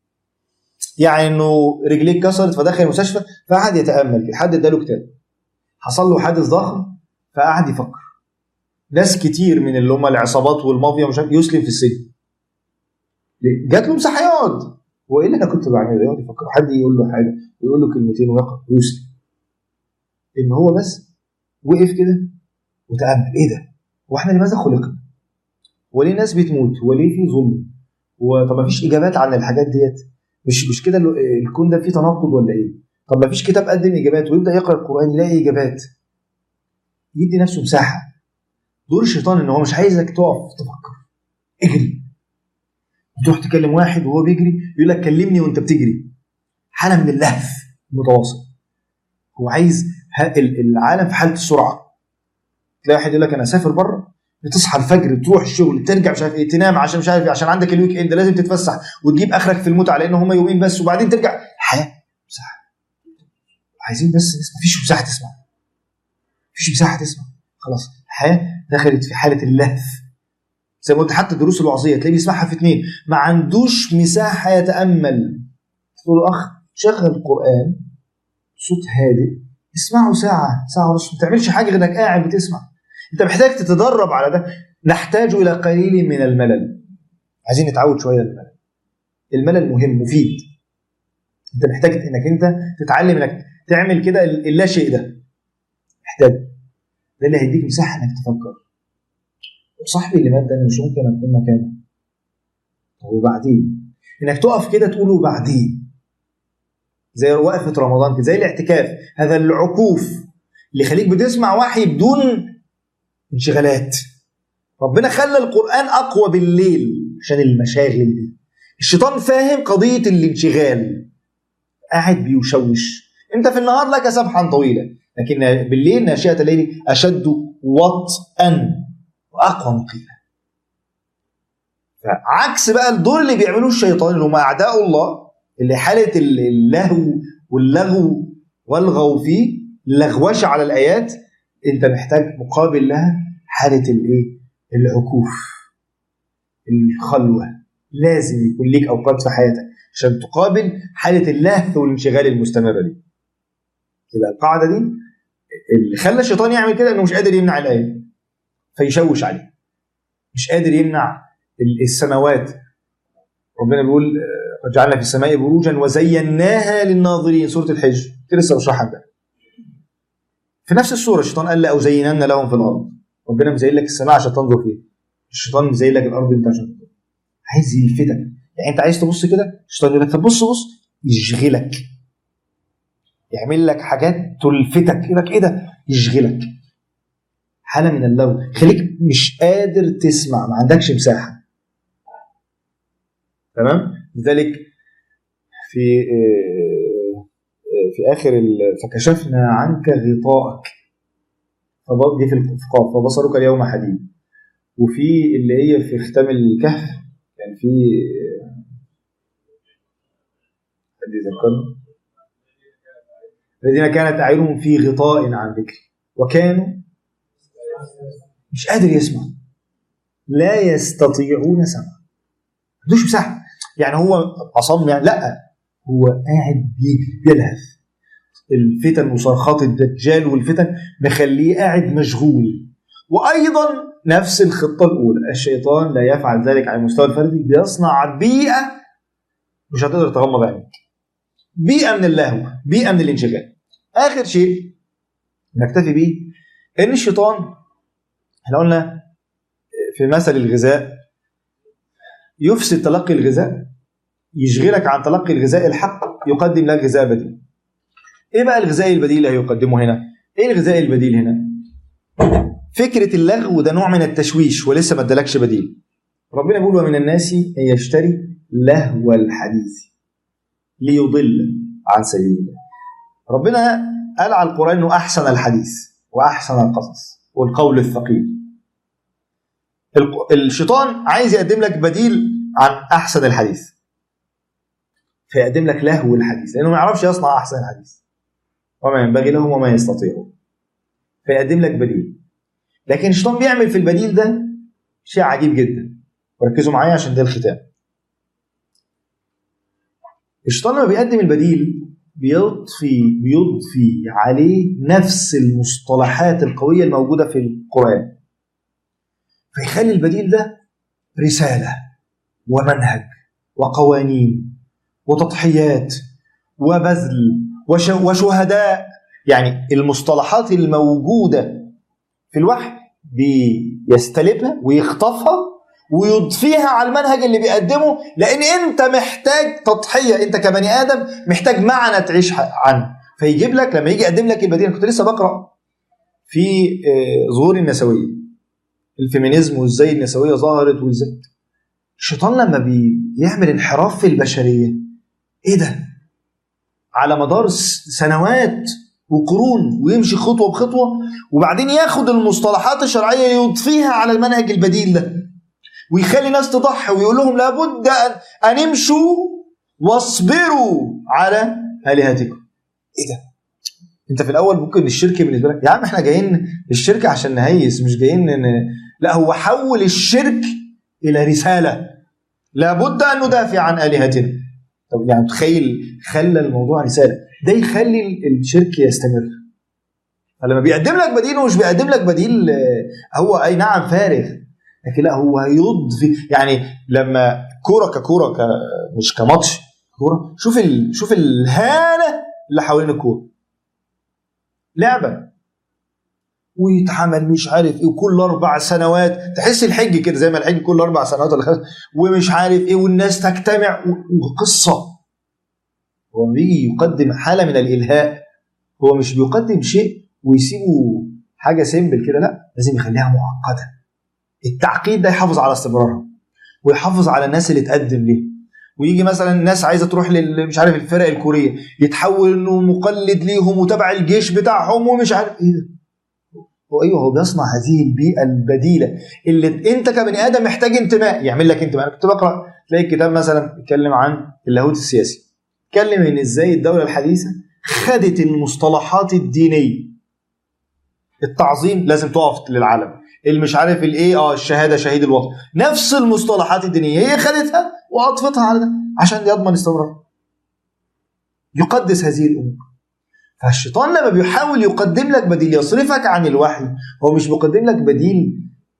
يعني انه رجليه اتكسرت فدخل المستشفى فقعد يتامل حد اداله كتاب حصل له حادث ضخم فقعد يفكر ناس كتير من اللي هم العصابات والمافيا مش عارف يسلم في السجن ليه؟ جات له مساحه يقعد هو ايه اللي انا كنت بعمله يقعد يفكر حد يقول له حاجه ويقول له كلمتين ويقعد ويسلم ان هو بس وقف كده وتامل ايه ده؟ هو احنا لماذا خلقنا؟ وليه ناس بتموت؟ وليه في ظلم؟ وطب ما فيش اجابات عن الحاجات ديت؟ مش مش كده ال- الكون ده فيه تناقض ولا ايه؟ طب ما فيش كتاب قدم اجابات ويبدا يقرا القران يلاقي اجابات يدي نفسه مساحه دور الشيطان ان هو مش عايزك تقف تفكر اجري تروح تكلم واحد وهو بيجري يقول لك كلمني وانت بتجري حاله من اللهف المتواصل هو عايز ه- ال- العالم في حاله السرعه تلاقي واحد يقول لك انا اسافر بره بتصحى الفجر تروح الشغل ترجع مش عارف ايه تنام عشان مش عارف ايه عشان عندك الويك اند لازم تتفسح وتجيب اخرك في المتعه لان هم يومين بس وبعدين ترجع حياه مساحه عايزين بس نسمع مفيش مساحه تسمع مفيش مساحه تسمع خلاص الحياه دخلت في حاله اللهف زي ما قلت حتى الدروس الوعظيه تلاقيه بيسمعها في اثنين ما عندوش مساحه يتامل تقول له اخ شغل قران صوت هادئ اسمعه ساعه ساعه ونص ما تعملش حاجه غير انك قاعد بتسمع انت محتاج تتدرب على ده نحتاج الى قليل من الملل عايزين نتعود شويه على الملل الملل مهم مفيد انت محتاج انك انت تتعلم انك تعمل كده اللا شيء ده محتاج ده اللي هيديك مساحه انك تفكر صاحبي اللي مات ده انا مش ممكن اكون مكانه طب وبعدين انك تقف كده تقول وبعدين زي وقفه رمضان كده زي الاعتكاف هذا العكوف اللي يخليك بتسمع وحي بدون انشغالات ربنا خلى القرآن أقوى بالليل عشان المشاغل دي الشيطان فاهم قضية الانشغال قاعد بيشوش انت في النهار لك سبحا طويلا لكن بالليل ناشئة الليل أشد وطئا وأقوى مقيلا فعكس بقى الدور اللي بيعملوه الشيطان اللي هم أعداء الله اللي حالة اللهو واللغو والغوا فيه اللغوشة على الآيات انت محتاج مقابل لها حاله الايه؟ العكوف الخلوه لازم يكون ليك اوقات في حياتك عشان تقابل حاله اللهث والانشغال المستمره دي. يبقى القاعده دي اللي خلى الشيطان يعمل كده انه مش قادر يمنع الايه فيشوش عليه. مش قادر يمنع السماوات ربنا بيقول قد جعلنا في السماء بروجا وزيناها للناظرين سوره الحج كنت لسه بشرحها ده في نفس السوره الشيطان قال او زينن لهم في الارض ربنا مزين لك السماء عشان تنظر فيه الشيطان مزين لك الارض انت عشان تنظر عايز يلفتك يعني انت عايز تبص كده الشيطان يقول لك طب بص بص يشغلك يعمل لك حاجات تلفتك يقول لك ايه ده يشغلك حاله من اللغو خليك مش قادر تسمع ما عندكش مساحه تمام لذلك في في اخر فكشفنا عنك غطاءك دي في القاف فبصرك اليوم حديد وفي اللي هي في ختام الكهف كان في حد يذكرني الذين كانت اعينهم في غطاء عن ذكري وكانوا مش قادر يسمع لا يستطيعون سمع ما عندوش مساحه يعني هو اصم يعني لا هو قاعد بيلهث الفتن وصرخات الدجال والفتن مخليه قاعد مشغول وايضا نفس الخطه الاولى الشيطان لا يفعل ذلك على المستوى الفردي بيصنع بيئه مش هتقدر تغمض عينك بيئه من اللهو بيئه من الانشغال اخر شيء نكتفي بيه ان الشيطان احنا قلنا في مثل الغذاء يفسد تلقي الغذاء يشغلك عن تلقي الغذاء الحق يقدم لك غذاء بديل ايه بقى الغذاء البديل اللي هيقدمه هنا ايه الغذاء البديل هنا فكره اللغو ده نوع من التشويش ولسه ما ادالكش بديل ربنا بيقول ومن الناس ان يشتري لهو الحديث ليضل عن سبيل الله ربنا قال على القران انه احسن الحديث واحسن القصص والقول الثقيل الشيطان عايز يقدم لك بديل عن احسن الحديث فيقدم لك لهو الحديث لانه ما يعرفش يصنع احسن الحديث وما ينبغي لهم وما يستطيعون فيقدم لك بديل لكن الشيطان بيعمل في البديل ده شيء عجيب جدا وركزوا معايا عشان ده الختام الشيطان لما بيقدم البديل بيضفي بيضفي عليه نفس المصطلحات القوية الموجودة في القرآن فيخلي البديل ده رسالة ومنهج وقوانين وتضحيات وبذل وش وشهداء يعني المصطلحات الموجودة في الوحي بيستلبها ويخطفها ويضفيها على المنهج اللي بيقدمه لان انت محتاج تضحيه انت كبني ادم محتاج معنى تعيش عنه فيجيب لك لما يجي يقدم لك البديل كنت لسه بقرا في ظهور النسويه الفيمينيزم وازاي النسويه ظهرت وازاي الشيطان لما بيعمل انحراف في البشريه ايه ده على مدار سنوات وقرون ويمشي خطوه بخطوه وبعدين ياخد المصطلحات الشرعيه يضفيها على المنهج البديل ده ويخلي ناس تضحي ويقول لهم لابد ان ان امشوا واصبروا على الهتكم ايه ده انت في الاول ممكن الشرك بالنسبه لك يا عم احنا جايين الشرك عشان نهيس مش جايين ن... لا هو حول الشرك الى رساله لابد ان ندافع عن الهتنا طب يعني تخيل خلى الموضوع رساله ده يخلي الشرك يستمر فلما بيقدم لك بديل ومش بيقدم لك بديل هو اي نعم فارغ لكن لا هو هيضفي يعني لما كوره ككوره ك مش كماتش كوره شوف ال... شوف الهاله اللي حوالين الكوره لعبه ويتعمل مش عارف ايه وكل اربع سنوات تحس الحج كده زي ما الحج كل اربع سنوات ولا خمس ومش عارف ايه والناس تجتمع وقصه هو بيجي يقدم حاله من الالهاء هو مش بيقدم شيء ويسيبه حاجه سيمبل كده لا لازم يخليها معقده التعقيد ده يحافظ على استمرارها ويحافظ على الناس اللي تقدم ليه ويجي مثلا الناس عايزه تروح لل مش عارف الفرق الكوريه يتحول انه مقلد ليهم وتبع الجيش بتاعهم ومش عارف ايه ده هو ايوه هو بيصنع هذه البيئه البديله اللي انت كبني ادم محتاج انتماء يعمل لك انتماء انا كنت بقرا تلاقي كتاب مثلا بيتكلم عن اللاهوت السياسي اتكلم ان ازاي الدوله الحديثه خدت المصطلحات الدينيه التعظيم لازم تقف للعلم اللي مش عارف الايه اه الشهاده شهيد الوطن نفس المصطلحات الدينيه هي خدتها واضفتها على ده عشان يضمن استمرار يقدس هذه الامور فالشيطان لما بيحاول يقدم لك بديل يصرفك عن الوحي هو مش بيقدم لك بديل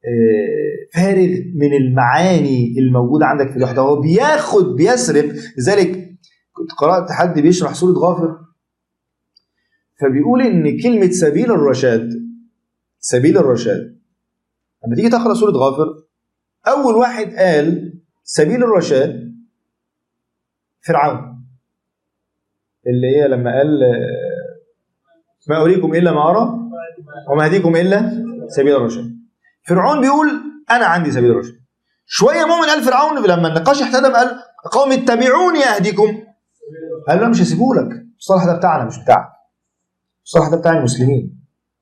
فارغ من المعاني الموجودة عندك في الوحدة هو بياخد بيسرب لذلك كنت قرأت حد بيشرح سورة غافر فبيقول إن كلمة سبيل الرشاد سبيل الرشاد لما تيجي تقرأ سورة غافر أول واحد قال سبيل الرشاد فرعون اللي هي لما قال ما أريكم إلا ما أرى وما أهديكم إلا سبيل الرشاد فرعون بيقول أنا عندي سبيل الرشاد شوية مؤمن قال فرعون لما النقاش احتدم قال قوم اتبعوني أهديكم قال له مش هسيبه لك المصطلح ده بتاعنا مش بتاعك المصطلح ده بتاع المسلمين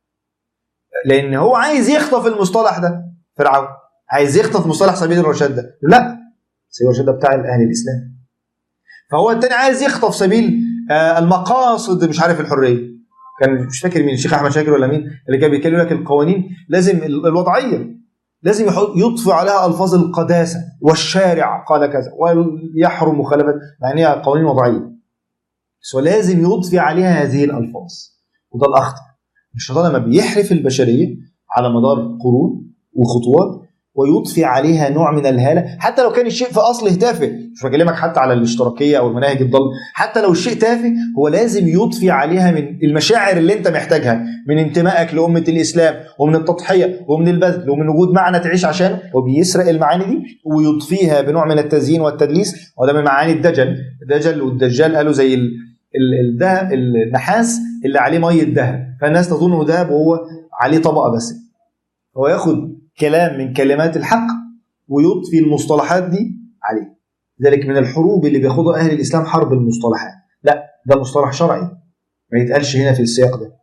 لأن هو عايز يخطف المصطلح ده فرعون عايز يخطف مصطلح سبيل الرشاد ده لا سبيل الرشاد ده بتاع أهل الإسلام فهو التاني عايز يخطف سبيل المقاصد مش عارف الحريه كان مش فاكر مين الشيخ احمد شاكر ولا مين اللي كان بيتكلم لك القوانين لازم الوضعيه لازم يضفي عليها الفاظ القداسه والشارع قال كذا ويحرم مخالفه مع ان هي قوانين وضعيه بس هو لازم يضفي عليها هذه الالفاظ وده الاخطر الشيطان لما بيحرف البشريه على مدار قرون وخطوات ويضفي عليها نوع من الهاله حتى لو كان الشيء في اصله تافه مش بكلمك حتى على الاشتراكيه او المناهج الضال حتى لو الشيء تافه هو لازم يضفي عليها من المشاعر اللي انت محتاجها من انتمائك لامه الاسلام ومن التضحيه ومن البذل ومن وجود معنى تعيش عشانه وبيسرق المعاني دي ويضفيها بنوع من التزيين والتدليس وده من معاني الدجل الدجل والدجال قالوا زي الذهب النحاس اللي عليه ميه ذهب فالناس تظنه ذهب وهو عليه طبقه بس هو ياخد كلام من كلمات الحق ويضفي المصطلحات دي عليه ذلك من الحروب اللي بياخدها اهل الاسلام حرب المصطلحات لا ده مصطلح شرعي ما يتقالش هنا في السياق ده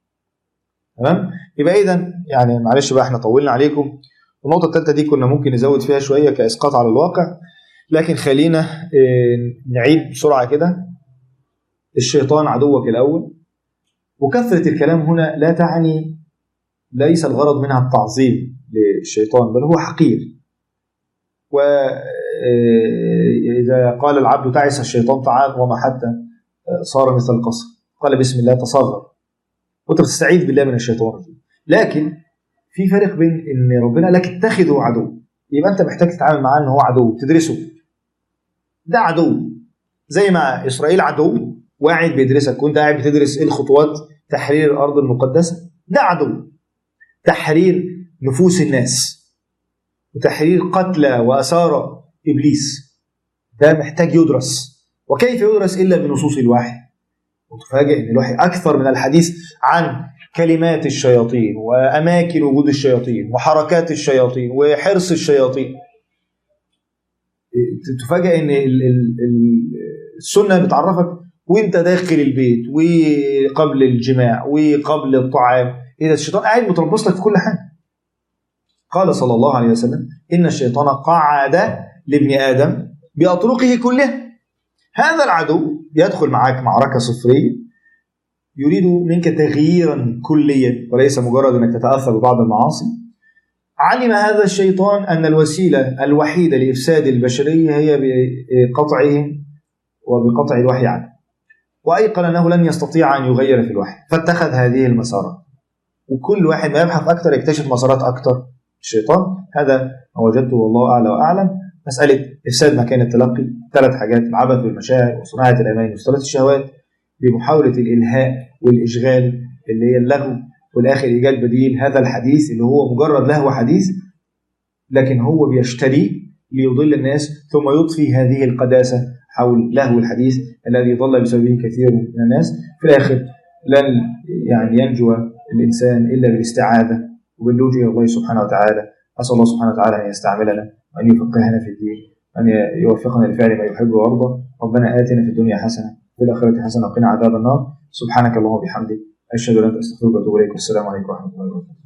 تمام يبقى اذا يعني معلش بقى احنا طولنا عليكم النقطه الثالثه دي كنا ممكن نزود فيها شويه كاسقاط على الواقع لكن خلينا نعيد بسرعه كده الشيطان عدوك الاول وكثرة الكلام هنا لا تعني ليس الغرض منها التعظيم للشيطان بل هو حقير وإذا قال العبد تعس الشيطان تعاظم حتى صار مثل القصر قال بسم الله تصغر وانت بتستعيذ بالله من الشيطان لكن في فرق بين ان ربنا لك اتخذه عدو يبقى انت محتاج تتعامل معاه ان هو عدو تدرسه ده عدو زي ما اسرائيل عدو وقاعد بيدرسك وانت قاعد بتدرس ايه الخطوات تحرير الارض المقدسه ده عدو تحرير نفوس الناس وتحرير قتلى واسارى ابليس ده محتاج يدرس وكيف يدرس الا بنصوص الوحي وتفاجئ ان الوحي اكثر من الحديث عن كلمات الشياطين واماكن وجود الشياطين وحركات الشياطين وحرص الشياطين تفاجئ ان السنه بتعرفك وانت داخل البيت وقبل الجماع وقبل الطعام اذا الشيطان قاعد متربص لك في كل حاجه قال صلى الله عليه وسلم ان الشيطان قعد لابن ادم باطرقه كلها هذا العدو يدخل معك معركه صفريه يريد منك تغييرا كليا وليس مجرد انك تتاثر ببعض المعاصي علم هذا الشيطان ان الوسيله الوحيده لافساد البشريه هي بقطعهم وبقطع الوحي عنه وايقن انه لن يستطيع ان يغير في الوحي فاتخذ هذه المسارات وكل واحد ما يبحث اكثر يكتشف مسارات اكثر الشيطان هذا ما وجدته والله اعلى واعلم مساله افساد مكان التلقي ثلاث حاجات العبث بالمشاعر وصناعه الامان وصلاه الشهوات بمحاوله الالهاء والاشغال اللي هي اللغو والاخر ايجاد بديل هذا الحديث اللي هو مجرد لهو حديث لكن هو بيشتري ليضل الناس ثم يضفي هذه القداسه حول لهو الحديث الذي ضل بسببه كثير من الناس في الاخر لن يعني ينجو الانسان الا بالاستعاذه وباللجوء الى الله سبحانه وتعالى اسال الله سبحانه وتعالى ان يستعملنا وان يفقهنا في الدين وان يوفقنا لفعل ما يحب ويرضى ربنا اتنا في الدنيا حسنه في الآخرة حسنة وقنا عذاب النار سبحانك اللهم وبحمدك أشهد أن لا إله إلا أنت أستغفرك وأتوب إليك والسلام عليكم ورحمة الله وبركاته